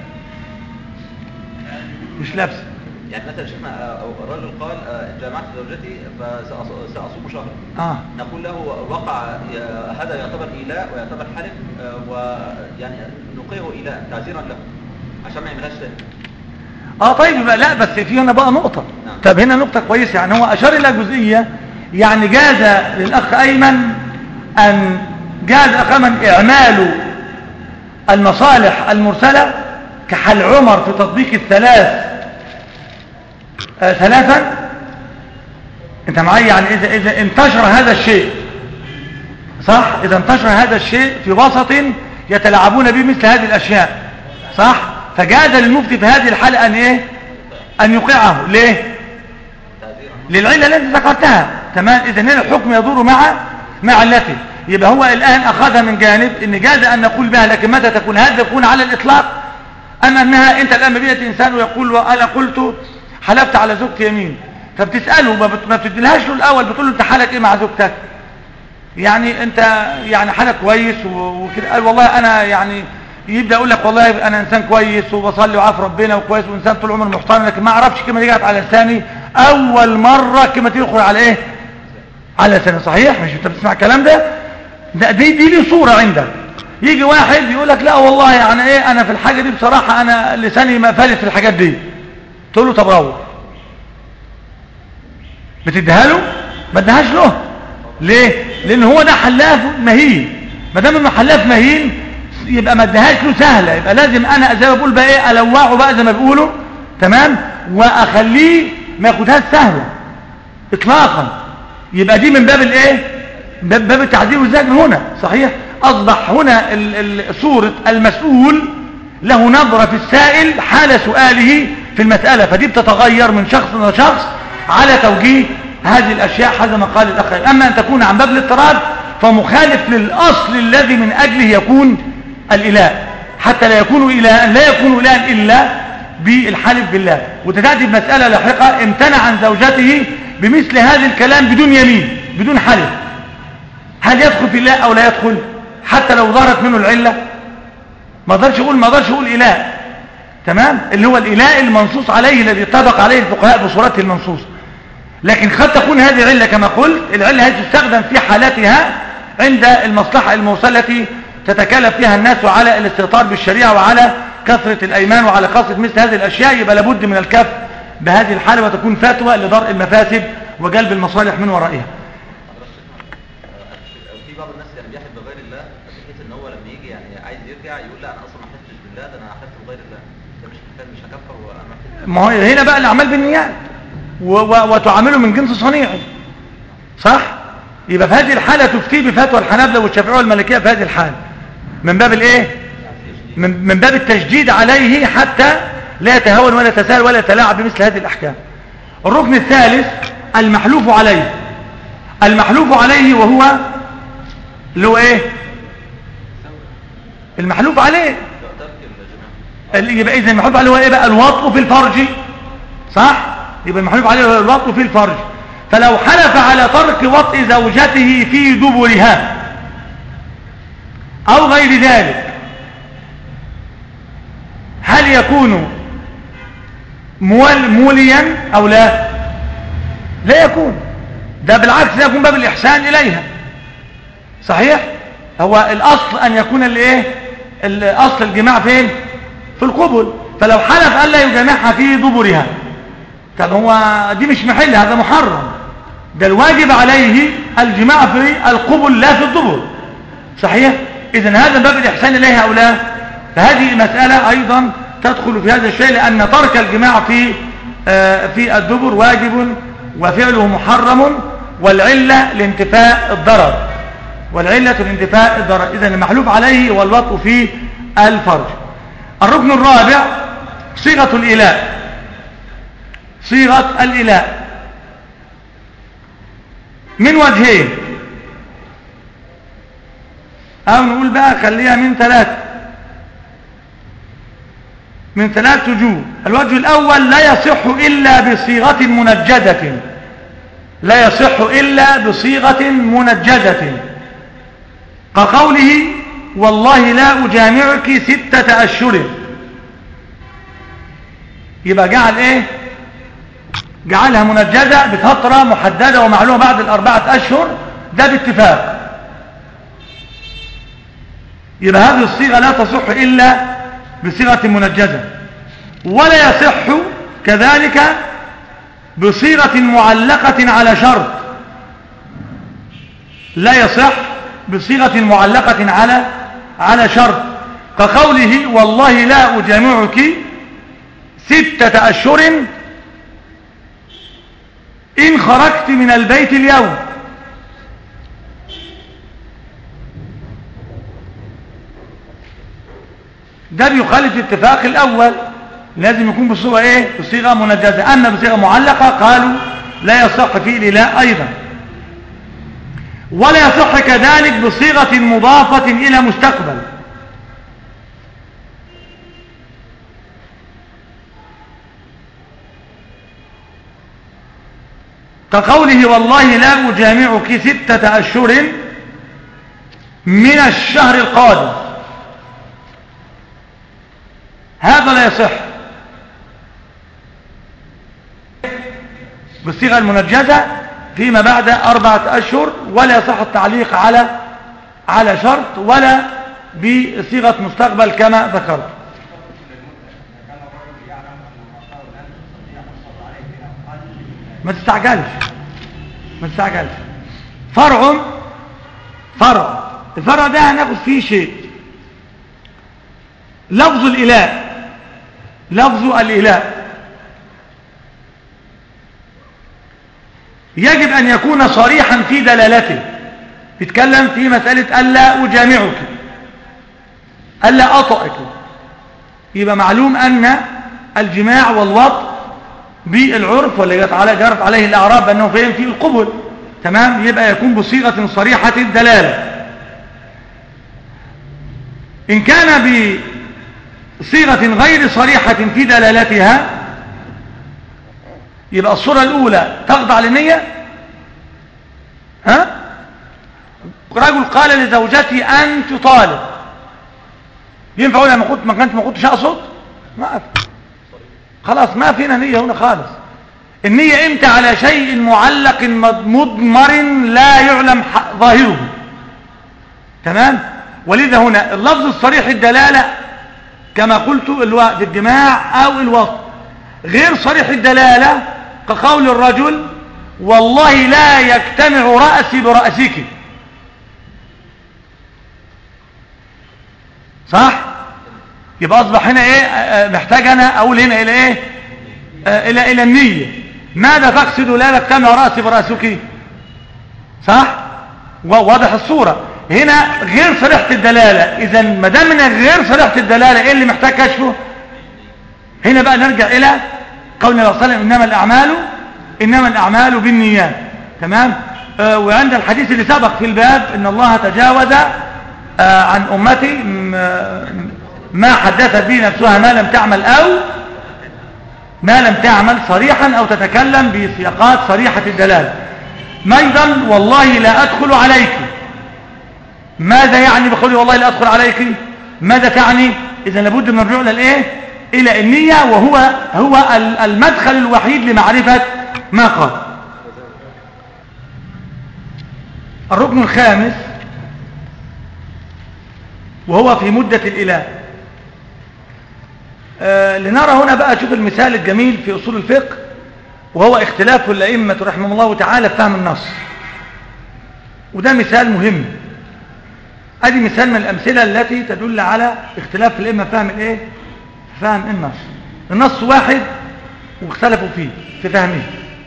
مش لابسه يعني مثلا شفنا آه، أو الرجل قال آه، ان جامعت زوجتي فسأص- ساصوم شهرا اه نقول له وقع آه، هذا يعتبر إيلاء ويعتبر حلف آه، ويعني نوقعه إيلاء تعزيرا له عشان ما يعملهاش تاني اه طيب يبقى لا بس في هنا بقى نقطة نعم. طب هنا نقطة كويسة يعني هو أشار إلى جزئية يعني جاز للأخ أيمن أن جاز أخ أيمن إعمال المصالح المرسلة كحل عمر في تطبيق الثلاث آه ثلاثا انت معي يعني إذا, إذا انتشر هذا الشيء صح إذا انتشر هذا الشيء في وسط يتلاعبون به مثل هذه الأشياء صح فجاز للمفتي في هذه الحالة أن إيه أن يوقعه ليه تعزيرا للعلة التي ذكرتها تمام إذا هنا الحكم يدور مع مع علته يبقى هو الآن أخذها من جانب إن جاز أن نقول بها لكن متى تكون هذا يكون على الإطلاق أم أنها أنت الآن بيئة إنسان ويقول وأنا قلت حلفت على زوجتي يمين فبتسأله ما بت- ما بتديلهاش له الأول بتقول له أنت حالك إيه مع زوجتك يعني أنت يعني حالك كويس و- وكده قال والله أنا يعني يبدأ يقول لك والله أنا إنسان كويس وبصلي وعاف ربنا وكويس وإنسان طول عمري محترم لكن ما أعرفش كلمة دي جت على لساني أول مرة كلمة دي تدخل على إيه على لساني صحيح مش أنت بتسمع الكلام ده ده دي دي لي صورة عندك يجي واحد يقول لك لا والله يعني ايه انا في الحاجة دي بصراحة انا لساني ما فالت في الحاجات دي تقول له طب روح بتديها له ما ادهاش له ليه لان هو ده حلاف مهين ما دام انه حلاف مهين يبقى ما ادهاش له سهله يبقى لازم انا زي ما بقول بقى ايه الوعه بقى زي ما بيقولوا تمام واخليه ما ياخدهاش سهله اطلاقا يبقى دي من باب الايه باب باب التعذيب والزجر هنا صحيح اصبح هنا ال- ال- صوره المسؤول له نظره في السائل حال سؤاله في المساله فدي بتتغير من شخص الى شخص على توجيه هذه الاشياء حسب ما قال الاخ اما ان تكون عن باب الاضطراد فمخالف للاصل الذي من اجله يكون الاله حتى لا يكون الها لا يكون الها الا بالحلف بالله وتتاتي بمساله لاحقه امتنع عن زوجته بمثل هذا الكلام بدون يمين بدون حلف هل يدخل في الله او لا يدخل حتى لو ظهرت منه العله ما اقدرش اقول ما اقدرش اقول اله تمام اللي هو الاله المنصوص عليه الذي اتفق عليه الفقهاء بصورته المنصوص لكن قد تكون هذه العله كما قلت العله هذه تستخدم في حالتها عند المصلحه الموصله التي تتكلف فيها الناس على الاستهتار بالشريعه وعلى كثره الايمان وعلى قصد مثل هذه الاشياء يبقى لابد من الكف بهذه الحاله وتكون فتوى لدرء المفاسد وجلب المصالح من ورائها في بعض الناس يعني بيحلف بغير الله بحيث ان هو لما يجي يعني عايز يرجع يقول لا انا اصلا ما حلفتش بالله ده انا حلفت بغير الله ده مش مش هكفر وانا ما حلفتش ما هو هنا بقى الاعمال بالنيات و و وتعامله من جنس صنيعي صح يبقى في هذه الحاله تفتي بفتوى الحنابلة والشافعيه والمالكيه في هذه الحاله من باب الايه من, من باب التشديد عليه حتى لا يتهاون ولا يتساهل ولا يتلاعب بمثل هذه الاحكام الركن الثالث المحلوف عليه المحلوف عليه وهو اللي هو ايه المحلوف عليه ترك الجماعه ال- يبقى اذا المحلوف عليه هو ايه بقى الوطء في الفرج صح يبقى المحلوف عليه هو الوطء في الفرج فلو حلف على ترك وطء زوجته في دبرها او غير ذلك هل يكون مول موليا او لا لا يكون ده بالعكس لا يكون باب الاحسان اليها صحيح هو الاصل ان يكون الايه الاصل الجماع فين في القبل فلو حلف الا يجامعها في دبرها طب هو دي مش محل هذا محرم ده الواجب عليه الجماع في القبل لا في الدبر صحيح اذا هذا باب الاحسان اليها او لا فهذه مساله ايضا تدخل في هذا الشيء لان ترك الجماع في آه، في الدبر واجب وفعله محرم والعله لانتفاء الضرر والعله لانتفاء الضرر اذا المحلوف عليه هو الوطء في الفرج الركن الرابع صيغه الاله صيغه الاله من وجهين او نقول بقى خليها من ثلاث من ثلاث وجوه الوجه الاول لا يصح الا بصيغه منجده لا يصح الا بصيغه منجده كقوله والله لا اجامعك سته اشهر يبقى جعل ايه جعلها منجدة بفترة محددة ومعلومة بعد الأربعة أشهر ده باتفاق يبقى هذه الصيغة لا تصح إلا بصيغة منجدة ولا يصح كذلك بصيغة معلقة على شرط لا يصح بصيغة معلقة على على شرط كقوله والله لا أجامعك ستة أشهر إن خرجت من البيت اليوم ده بيخالف الاتفاق الأول لازم يكون بصيغة إيه؟ بصيغة منجزة أما بصيغة معلقة قالوا لا يصح فيه الإله أيضا ولا يصح كذلك بصيغة مضافة إلى مستقبل كقوله والله لا أجامعك ستة أشهر من الشهر القادم هذا لا يصح بالصيغة المنجزة فيما بعد أربعة أشهر ولا يصح التعليق على على شرط ولا بصيغة مستقبل كما ذكرت ما تستعجلش ما تستعجلش فرع فرع الفرع ده هناخد فيه شيء لفظ الإله لفظ الإله يجب أن يكون صريحا في دلالته يتكلم في مسألة ألا أجامعك ألا أطأك يبقى معلوم أن الجماع والوط بالعرف واللي جرت عليه, جرت عليه الأعراب أنه فهم فيه القبل تمام يبقى يكون بصيغة صريحة الدلالة إن كان بصيغة غير صريحة في دلالتها يبقى الصورة الأولى تخضع للنية ها رجل قال لزوجتي أنت طالب ينفع أقول ما كنت ما كنت ما كنتش أقصد ما في خلاص ما فينا نية هنا خالص النية امتى على شيء معلق مضمر لا يعلم ظاهره تمام ولذا هنا اللفظ الصريح الدلالة كما قلت في الجماع أو الوصف غير صريح الدلالة كقول الرجل والله لا يجتمع رأسي برأسك صح يبقى أصبح هنا إيه محتاج أنا أقول هنا إلى إيه آه إلى إلى النية ماذا تقصد لا يجتمع رأسي برأسك صح واضح الصورة هنا غير صريحة الدلالة إذا ما دام غير صريحة الدلالة إيه اللي محتاج كشفه هنا بقى نرجع إلى قول النبي صلى الله عليه وسلم إنما الأعمال إنما الأعمال بالنيات تمام آه وعند الحديث اللي سبق في الباب إن الله تجاوز آه عن أمتي ما حدثت به نفسها ما لم تعمل أو ما لم تعمل صريحا أو تتكلم بسياقات صريحة الدلالة أيضا والله لا أدخل عليك ماذا يعني بقولي والله لا أدخل عليك ماذا تعني إذا لابد من الرجوع للإيه إلى النية وهو هو المدخل الوحيد لمعرفة ما قال الركن الخامس وهو في مدة الإله آه لنرى هنا بقى شوف المثال الجميل في أصول الفقه وهو اختلاف الأئمة رحمه الله تعالى في فهم النص وده مثال مهم ادي مثال من الأمثلة التي تدل على اختلاف الأئمة في فهم الايه فهم النص النص واحد واختلفوا فيه في فهمه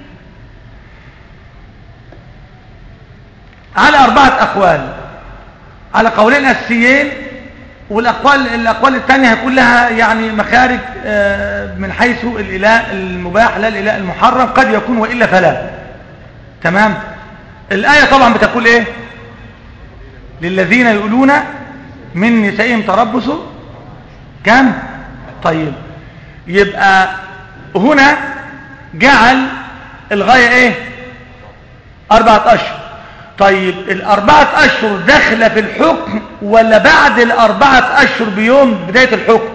على أربعة أقوال على قولين أساسيين والأقوال الأقوال الثانية هيكون لها يعني مخارج من حيث الإله المباح لا الإله المحرم قد يكون وإلا فلا تمام الآية طبعا بتقول إيه للذين يقولون من نسائهم تربص كم طيب يبقى هنا جعل الغاية ايه أربعة أشهر طيب الأربعة أشهر داخلة في الحكم ولا بعد الأربعة أشهر بيوم بداية الحكم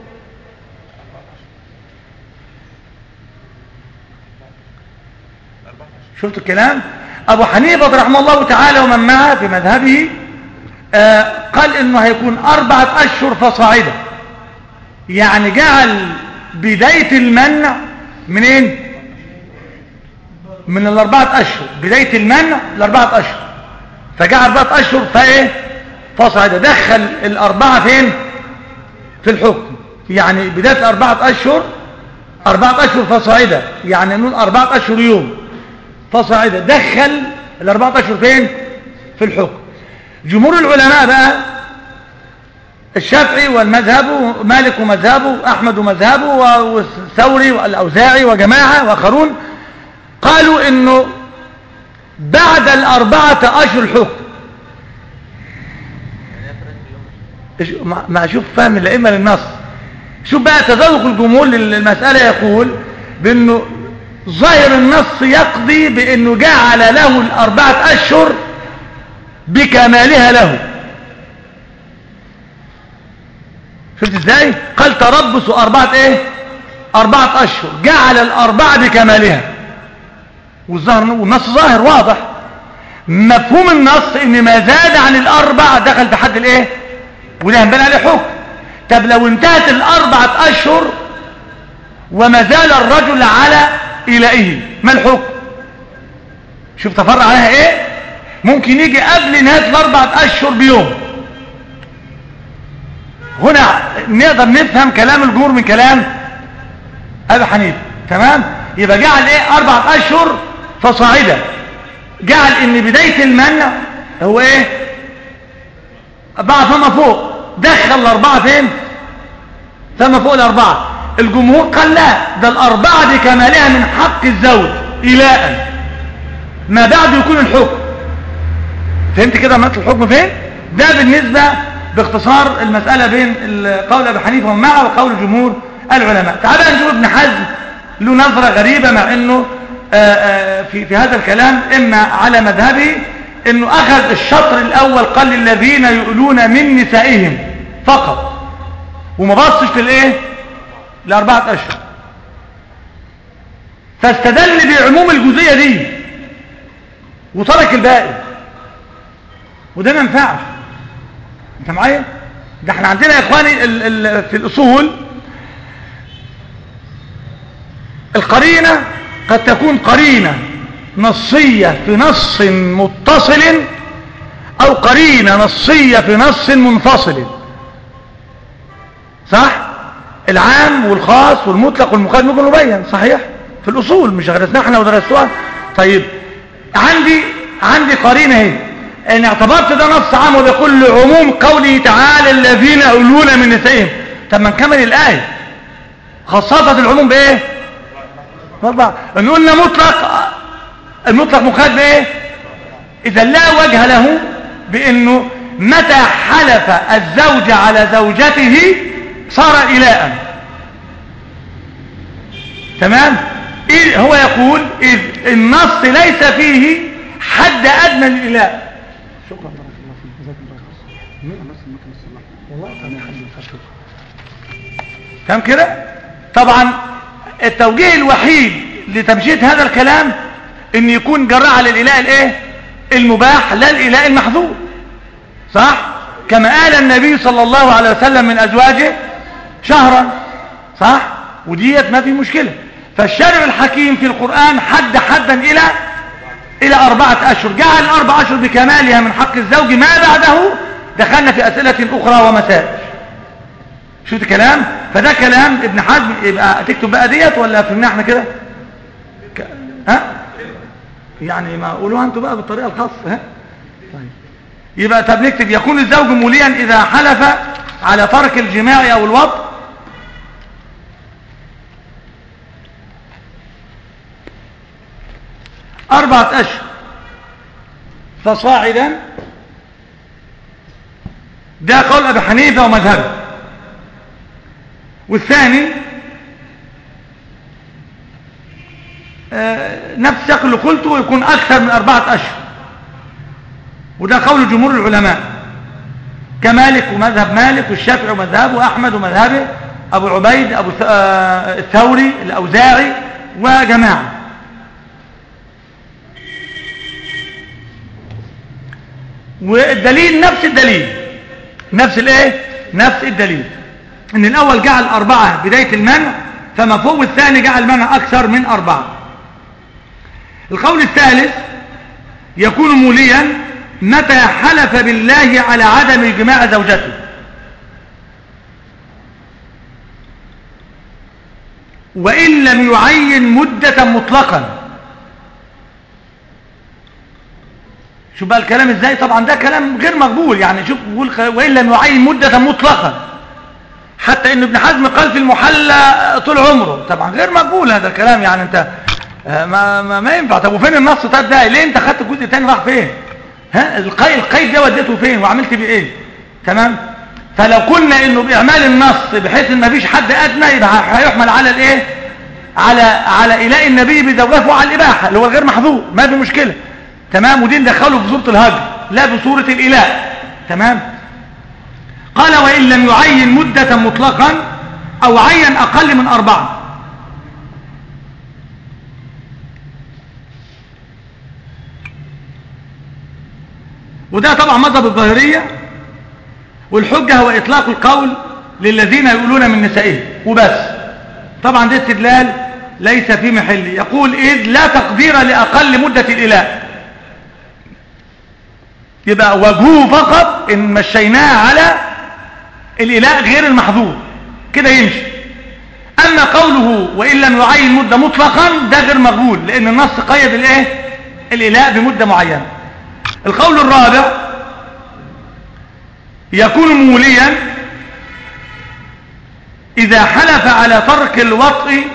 شفت الكلام أبو حنيفة رحمه الله تعالى ومن معه في مذهبه آه قال إنه هيكون أربعة أشهر فصاعدا يعني جعل بداية المنع منين من الأربعة أشهر بداية المنع الأربعة أشهر فجعل أربعة أشهر فإيه فصعد دخل الأربعة فين في الحكم يعني بداية الأربعة أشهر أربعة أشهر فصاعدة يعني نقول أربعة أشهر يوم فصاعدة دخل الأربعة أشهر فين في الحكم جمهور العلماء بقى الشافعي والمذهب مالك ومذهبه أحمد ومذهبه والثوري والأوزاعي وجماعة وآخرون قالوا إنه بعد الأربعة أشهر الحكم ما شوف فهم الأئمة للنص شوف بقى تذوق الجمهور للمسألة يقول بأنه ظاهر النص يقضي بأنه جعل له الأربعة أشهر بكمالها له شفت ازاي قال تربص أربعة ايه أربعة أشهر جعل الأربعة بكمالها والظاهر والنص ظاهر واضح مفهوم النص ان ما زاد عن الأربع دخل في حد الايه وده ينبني عليه حكم طب لو انتهت الأربعة أشهر وما زال الرجل على إلائه ما الحكم شوف تفرع عليها ايه ممكن يجي قبل نهاية الاربعة اشهر بيوم هنا نقدر نفهم كلام الجمهور من كلام ابي حنيفه تمام يبقى جعل ايه اربعة اشهر فصاعدا جعل ان بداية المنع هو ايه اربعة فما فوق دخل الاربعة فين فما فوق الاربعة الجمهور قال لا ده الاربعة بكمالها من حق الزوج الاء ما بعد يكون الحكم فهمت كده مثل الحكم فين ده بالنسبة باختصار المسألة بين قول ابي حنيفة ومعه وقول جمهور العلماء تعال بقى نشوف ابن حزم له نظرة غريبة مع انه آآ آآ في, في هذا الكلام اما على مذهبه انه اخذ الشطر الاول قال للذين يؤلون من نسائهم فقط وما بصش للايه لاربعة اشهر فاستدل بعموم الجزئية دي وترك الباقي وده ما ينفعش انت معايا ده احنا عندنا يا اخواني ال ال في الاصول القرينة قد تكون قرينة نصية في نص متصل او قرينة نصية في نص منفصل صح العام والخاص والمطلق والمقيد ممكن نبين صحيح في الاصول مش درسناها احنا ودرستوها طيب عندي عندي قرينة اهي ان اعتبرت ده نص عام وبيقول لعموم قوله تعالى الذين يؤلون من نسائهم طب ما نكمل الايه خاصة العموم بايه طبعا ان قلنا مطلق المطلق مقيد بايه اذا لا وجه له بانه متى حلف الزوج على زوجته صار إلاء تمام إيه هو يقول إذ النص ليس فيه حد أدنى للإلاء شكرا بارك الله فيك جزاك الله خير والله تمام كده طبعا التوجيه الوحيد لتمشيط هذا الكلام ان يكون جراء على الإلاء الايه المباح لا الإلاء المحظور صح كما قال النبي صلى الله عليه وسلم من أزواجه شهرا صح وديت ما في مشكلة فالشارع الحكيم في القرآن حد حدا إلى إلى أربعة أشهر جعل الأربع أشهر بكمالها من حق الزوج ما بعده دخلنا في أسئلة أخرى ومسائل شو ده كلام فده كلام ابن حزم يبقى تكتب بقى ديت ولا فهمنا احنا كده ك... ها يعني ما قولوها انتوا بقى بالطريقة الخاصة ها طيب يبقى طب نكتب يكون الزوج موليا إذا حلف على ترك الجماع أو الوضع أربعة أشهر فصاعدا ده قول أبي حنيفة ومذهبه والثاني آه نفس اللي قلته يكون أكثر من أربعة أشهر وده قول جمهور العلماء كمالك ومذهب مالك والشافعي ومذهبه وأحمد ومذهبه أبو عبيد أبو الثوري الأوزاعي وجماعة والدليل نفس الدليل نفس الايه نفس الدليل ان الاول جعل اربعة بداية المنع فمفهوم الثاني جعل منع اكثر من اربعة القول الثالث يكون موليا متى حلف بالله على عدم جماع زوجته وإن لم يعين مدة مطلقا شوف بقى الكلام ازاي طبعا ده كلام غير مقبول يعني شوف بيقول وإن لم يعين مدة مطلقا حتى ان ابن حزم قال في المحلى طول عمره طبعا غير مقبول هذا الكلام يعني انت ما ما, ما ينفع طب وفين النص طب ده ليه انت خدت الجزء الثاني راح فين ها القيد القيد ده وديته فين وعملت بيه ايه تمام فلو قلنا انه باعمال النص بحيث ان مفيش حد ادنى يبقى هيحمل على الايه على على اله النبي بزوجته وعلى الاباحه اللي هو غير محظور ما في مشكله تمام ودي ندخله في صوره الهجر لا بصوره الاله تمام قال وان لم يعين مده مطلقا او عين اقل من اربعه وده طبعا مذهب الظاهرية والحجة هو إطلاق القول للذين يقولون من نسائهم وبس طبعا ده استدلال ليس في محل يقول إذ لا تقدير لأقل مدة الإله يبقى وجهه فقط ان مشيناه على الاله غير المحظور كده يمشي اما قوله وان لم يعين مده مطلقا ده غير مقبول لان النص قيد الايه الاله بمده معينه القول الرابع يكون موليا اذا حلف على ترك الوطء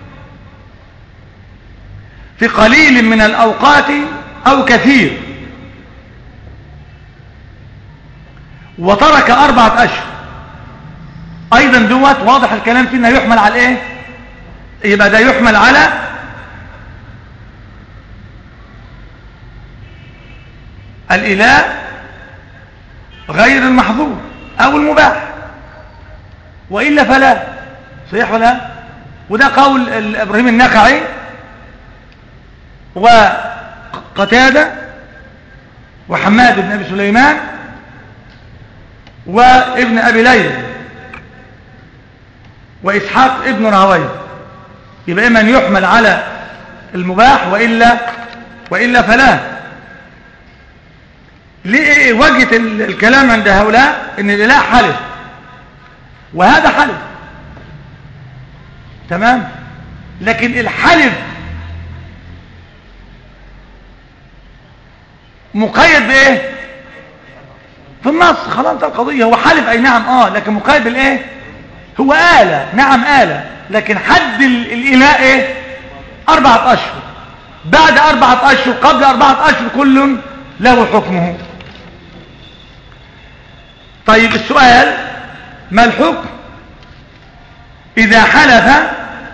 في قليل من الاوقات او كثير وترك اربعه اشهر ايضا دوت واضح الكلام فيه انه يحمل على ايه يبقى ده يحمل على الاله غير المحظور او المباح والا فلا صحيح ولا وده قول ال- ابراهيم النخعي وقتاده وحماد بن ابي سليمان وابن ابي ليلى وإسحاق ابن راهويه يبقى إما أن يحمل على المباح وإلا وإلا فلا ليه وجهة ال- الكلام عند هؤلاء ان الإله حلف وهذا حلف تمام لكن الحلف مقيد بايه في النص خلاص ده القضية هو حلف اي نعم اه لكن مقيد بالايه هو آلة نعم آلة لكن حد ال- الإله ايه أربعة أشهر بعد أربعة أشهر قبل أربعة أشهر كل له حكمه طيب السؤال ما الحكم إذا حلف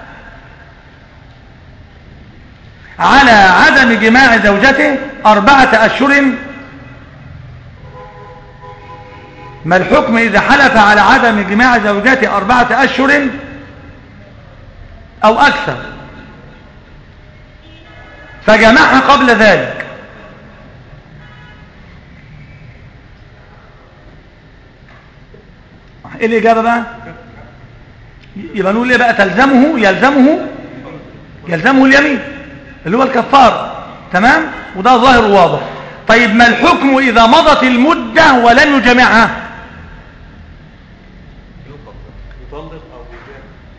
على عدم جماع زوجته أربعة أشهر ما الحكم إذا حلف على عدم جماع زوجته أربعة أشهر أو أكثر فجمعها قبل ذلك ايه الإجابة بقى يبقى نقول ايه بقى تلزمه يلزمه يلزمه اليمين اللي هو الكفار تمام وده ظاهر واضح طيب ما الحكم إذا مضت المدة ولم يجمعها يطلق او يبيع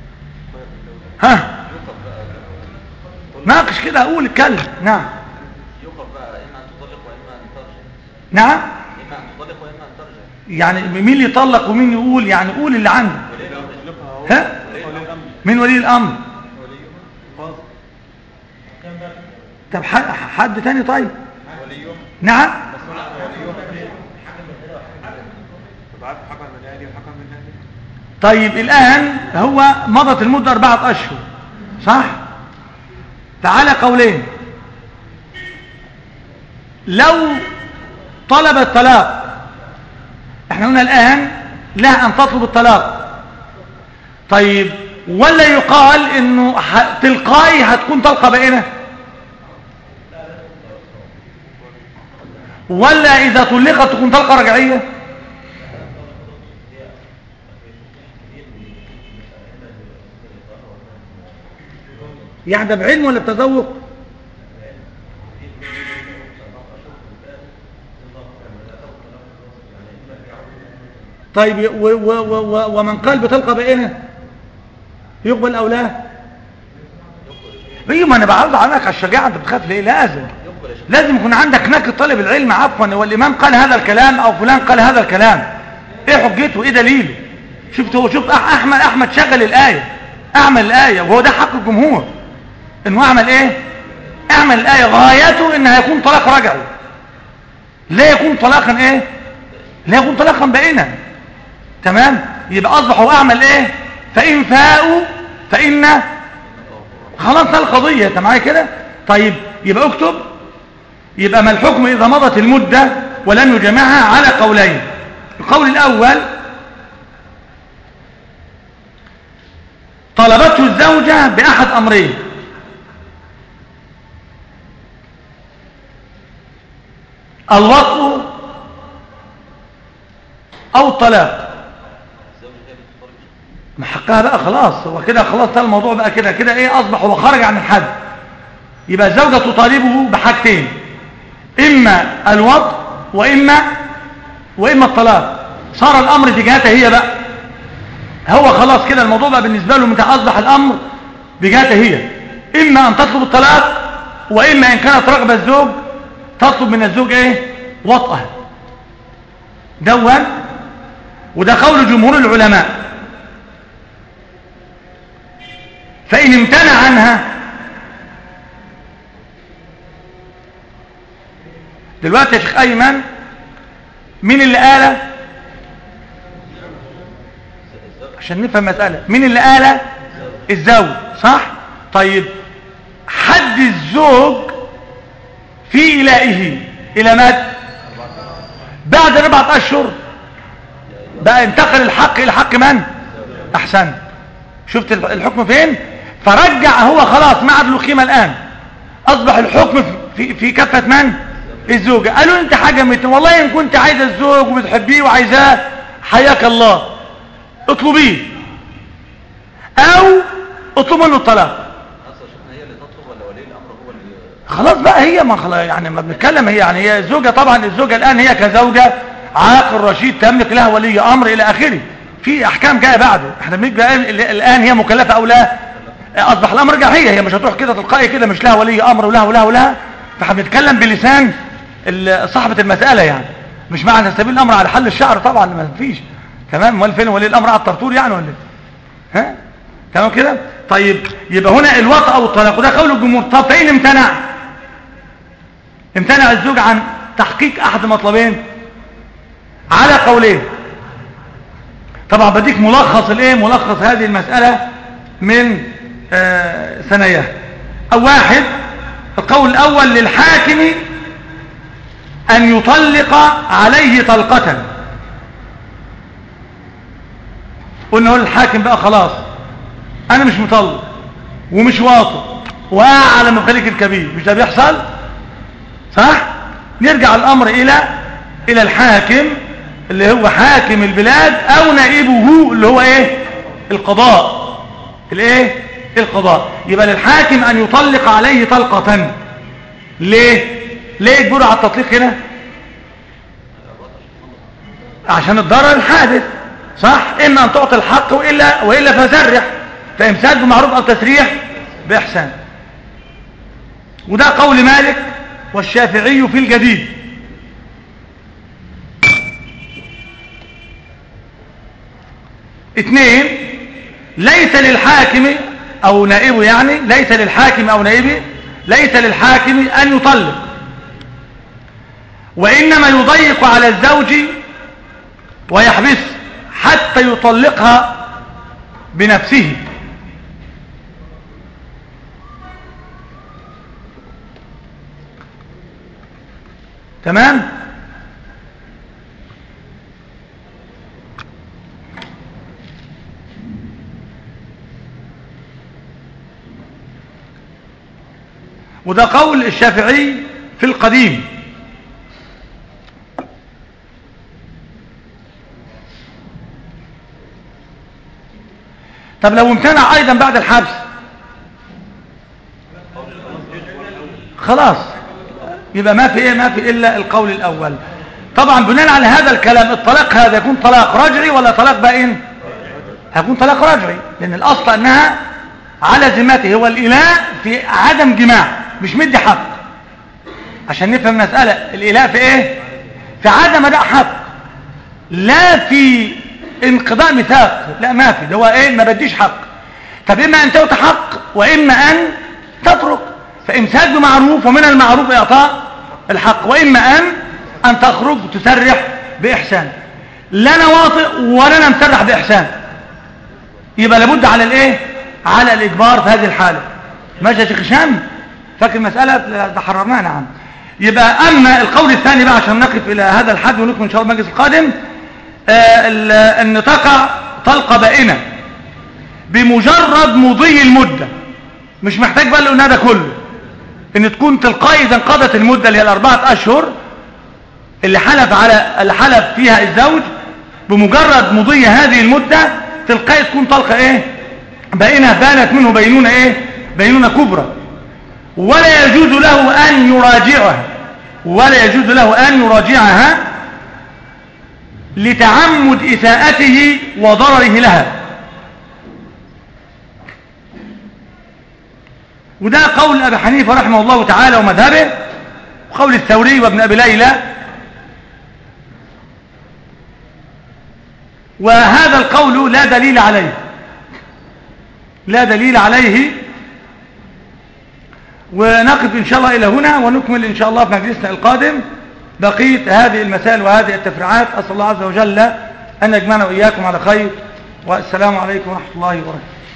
ها يوقف بقى ناقش كده اقول اتكلم نعم يوقف بقى اما ان تطلق واما ان ترجع نعم اما ان تطلق واما ان ترجع يعني مين اللي يطلق ومين يقول يعني قول اللي عندك وليه الامر يطلقها هو ها ولي الامر مين ولي الامر ولي خاص طب ح- حد تاني طيب وليه نعم وليه طب عارف حكم من اهلي وحكم من اهلي طيب الآن هو مضت المدة أربعة أشهر صح تعالى قولين لو طلب الطلاق احنا قلنا الآن لها أن تطلب الطلاق طيب ولا يقال انه ح- تلقائي هتكون طلقة بائنة ولا إذا طلقت تكون طلقة رجعية يعني ده بعلم ولا بتذوق طيب و و و و ومن قال بتلقى بائنة يقبل او لا ايوه ما انا بعرض عنك على الشجاعه انت بتخاف ليه لازم يقبل يا شيخ لازم يكون عندك نكد طالب العلم عفوا والامام قال هذا الكلام او فلان قال هذا الكلام ايه حجته ايه دليله شفت هو شوف أح- احمد احمد شغل الايه اعمل الايه وهو ده حق الجمهور انه اعمل ايه اعمل الايه غايته انها يكون طلاق رجعي لا يكون طلاقا ايه لا يكون طلاقا بائنا تمام يبقى اصبح هو اعمل ايه فان فاءوا فان خلاص ده القضيه انت معايا كده طيب يبقى اكتب يبقى ما الحكم إذا مضت المدة ولم يجمعها على قولين القول الأول طلبته الزوجة بأحد أمرين الوطء أو الطلاق الزوج هي اللي تطلق ما حقها بقى خلاص هو كده خلاص ده الموضوع بقى كده كده ايه اصبح هو خرج عن الحد يبقى الزوجة تطالبه بحاجتين اما الوضع وإما وإما الطلاق صار الأمر تجاهتها هي بقى هو خلاص كده الموضوع بقى بالنسبة له متى أصبح الأمر بجهتها هي إما أن تطلب الطلاق وإما إن كانت رغبة الزوج تطلب من الزوج إيه وطأه دون وده قول جمهور العلماء فإن امتنع عنها دلوقتي يا شيخ أيمن مين اللي قال عشان نفهم مسألة مين اللي قال الزوج صح طيب حد الزوج في إلائه إلى مات بعد أربعة أشهر بقى انتقل الحق إلى حق من أحسن شفت الحكم فين فرجع هو خلاص ما عاد له قيمة الآن أصبح الحكم في, في كفة من الزوجة قالوا انت حاجة متن والله ان كنت عايزة الزوج وبتحبيه وعايزاه حياك الله اطلبيه او اطلب منه الطلاق اصلا شفنا هي اللي تطلب ولا ولي الامر هو اللي خلاص بقى هي ما خلاص يعني ما بنتكلم هي يعني هي الزوجة طبعا الزوجة الآن هي كزوجة عاقل رشيد تملك لها ولي أمر إلى آخره في أحكام جاية بعده احنا بنيجي بقى الآن هي مكلفة أو لا أصبح الأمر رجع هي هي مش هتروح كده تلقائي كده مش لها ولي أمر ولها ولها ولها فاحنا بنتكلم بلسان ال- صاحبة المسألة يعني مش معنى سبيل الأمر على حل الشعر طبعا ما فيش تمام امال فين ولي الأمر على الطرطور يعني ولا إيه؟ ها تمام كده طيب يبقى هنا الوطأ أو الطلاق وده قول الجمهور طب فإن امتنع امتنع الزوج عن تحقيق أحد مطلبين على قولين طبعا بديك ملخص الايه ملخص هذه المسألة من آه ثناياها او واحد القول الاول للحاكم ان يطلق عليه طلقة قلنا هو للحاكم بقى خلاص انا مش مطلق ومش واطئ واعلى من خليك الكبير مش ده بيحصل صح نرجع الامر الى الى الحاكم اللي هو حاكم البلاد او نائبه اللي هو ايه القضاء الايه القضاء يبقى للحاكم ان يطلق عليه طلقة ليه ليه يجبره على التطليق هنا عشان الضرر الحادث صح اما ان تعطي الحق والا والا فسرح فامساك بمعروف او تسريح باحسان وده قول مالك والشافعي في الجديد اثنين ليس للحاكم او نائبه يعني ليس للحاكم او نائبه ليس للحاكم ان يطلق وانما يضيق على الزوج ويحبس حتى يطلقها بنفسه تمام وده قول الشافعي في القديم طب لو امتنع ايضا بعد الحبس خلاص يبقى ما في ايه ما في الا القول الاول طبعا بناء على هذا الكلام الطلاق هذا يكون طلاق رجعي ولا طلاق بائن هيكون طلاق رجعي لان الاصل انها على ذمته هو الاله في عدم جماع مش مدي حق عشان نفهم المساله الاله في ايه في عدم اداء حق لا في انقضاء ميثاق لا ما في ده هو ايه ما بديش حق طب اما ان تعطي حق واما ان تترك فامساك بمعروف ومن المعروف اعطاء الحق واما ان ان تخرج تسرح باحسان لا انا واطئ ولا انا مسرح باحسان يبقى لابد على الايه على الاجبار في هذه الحاله ماشي يا شيخ هشام فاكر المساله ده حررناها نعم يبقى اما القول الثاني بقى عشان نقف الى هذا الحد ونكمل ان شاء الله المجلس القادم آه ان تقع طلقه بائنه بمجرد مضي المده مش محتاج بقى اللي قلنا ده كله ان تكون تلقائي اذا انقضت المده اللي هي الاربعه اشهر اللي حلف على اللي حلف فيها الزوج بمجرد مضي هذه المده تلقائي تكون طلقه ايه بائنه بانت منه بينونه ايه بينونه كبرى ولا يجوز له ان يراجعها ولا يجوز له أن يراجعها لتعمد إساءته وضرره لها وده قول أبي حنيفة رحمه الله تعالى ومذهبه وقول الثوري وابن أبي ليلى وهذا القول لا دليل عليه لا دليل عليه ونقف إن شاء الله إلى هنا ونكمل إن شاء الله في مجلسنا القادم بقية هذه المسائل وهذه التفريعات أسأل الله عز وجل أن يجمعنا وإياكم على خير والسلام عليكم ورحمة الله وبركاته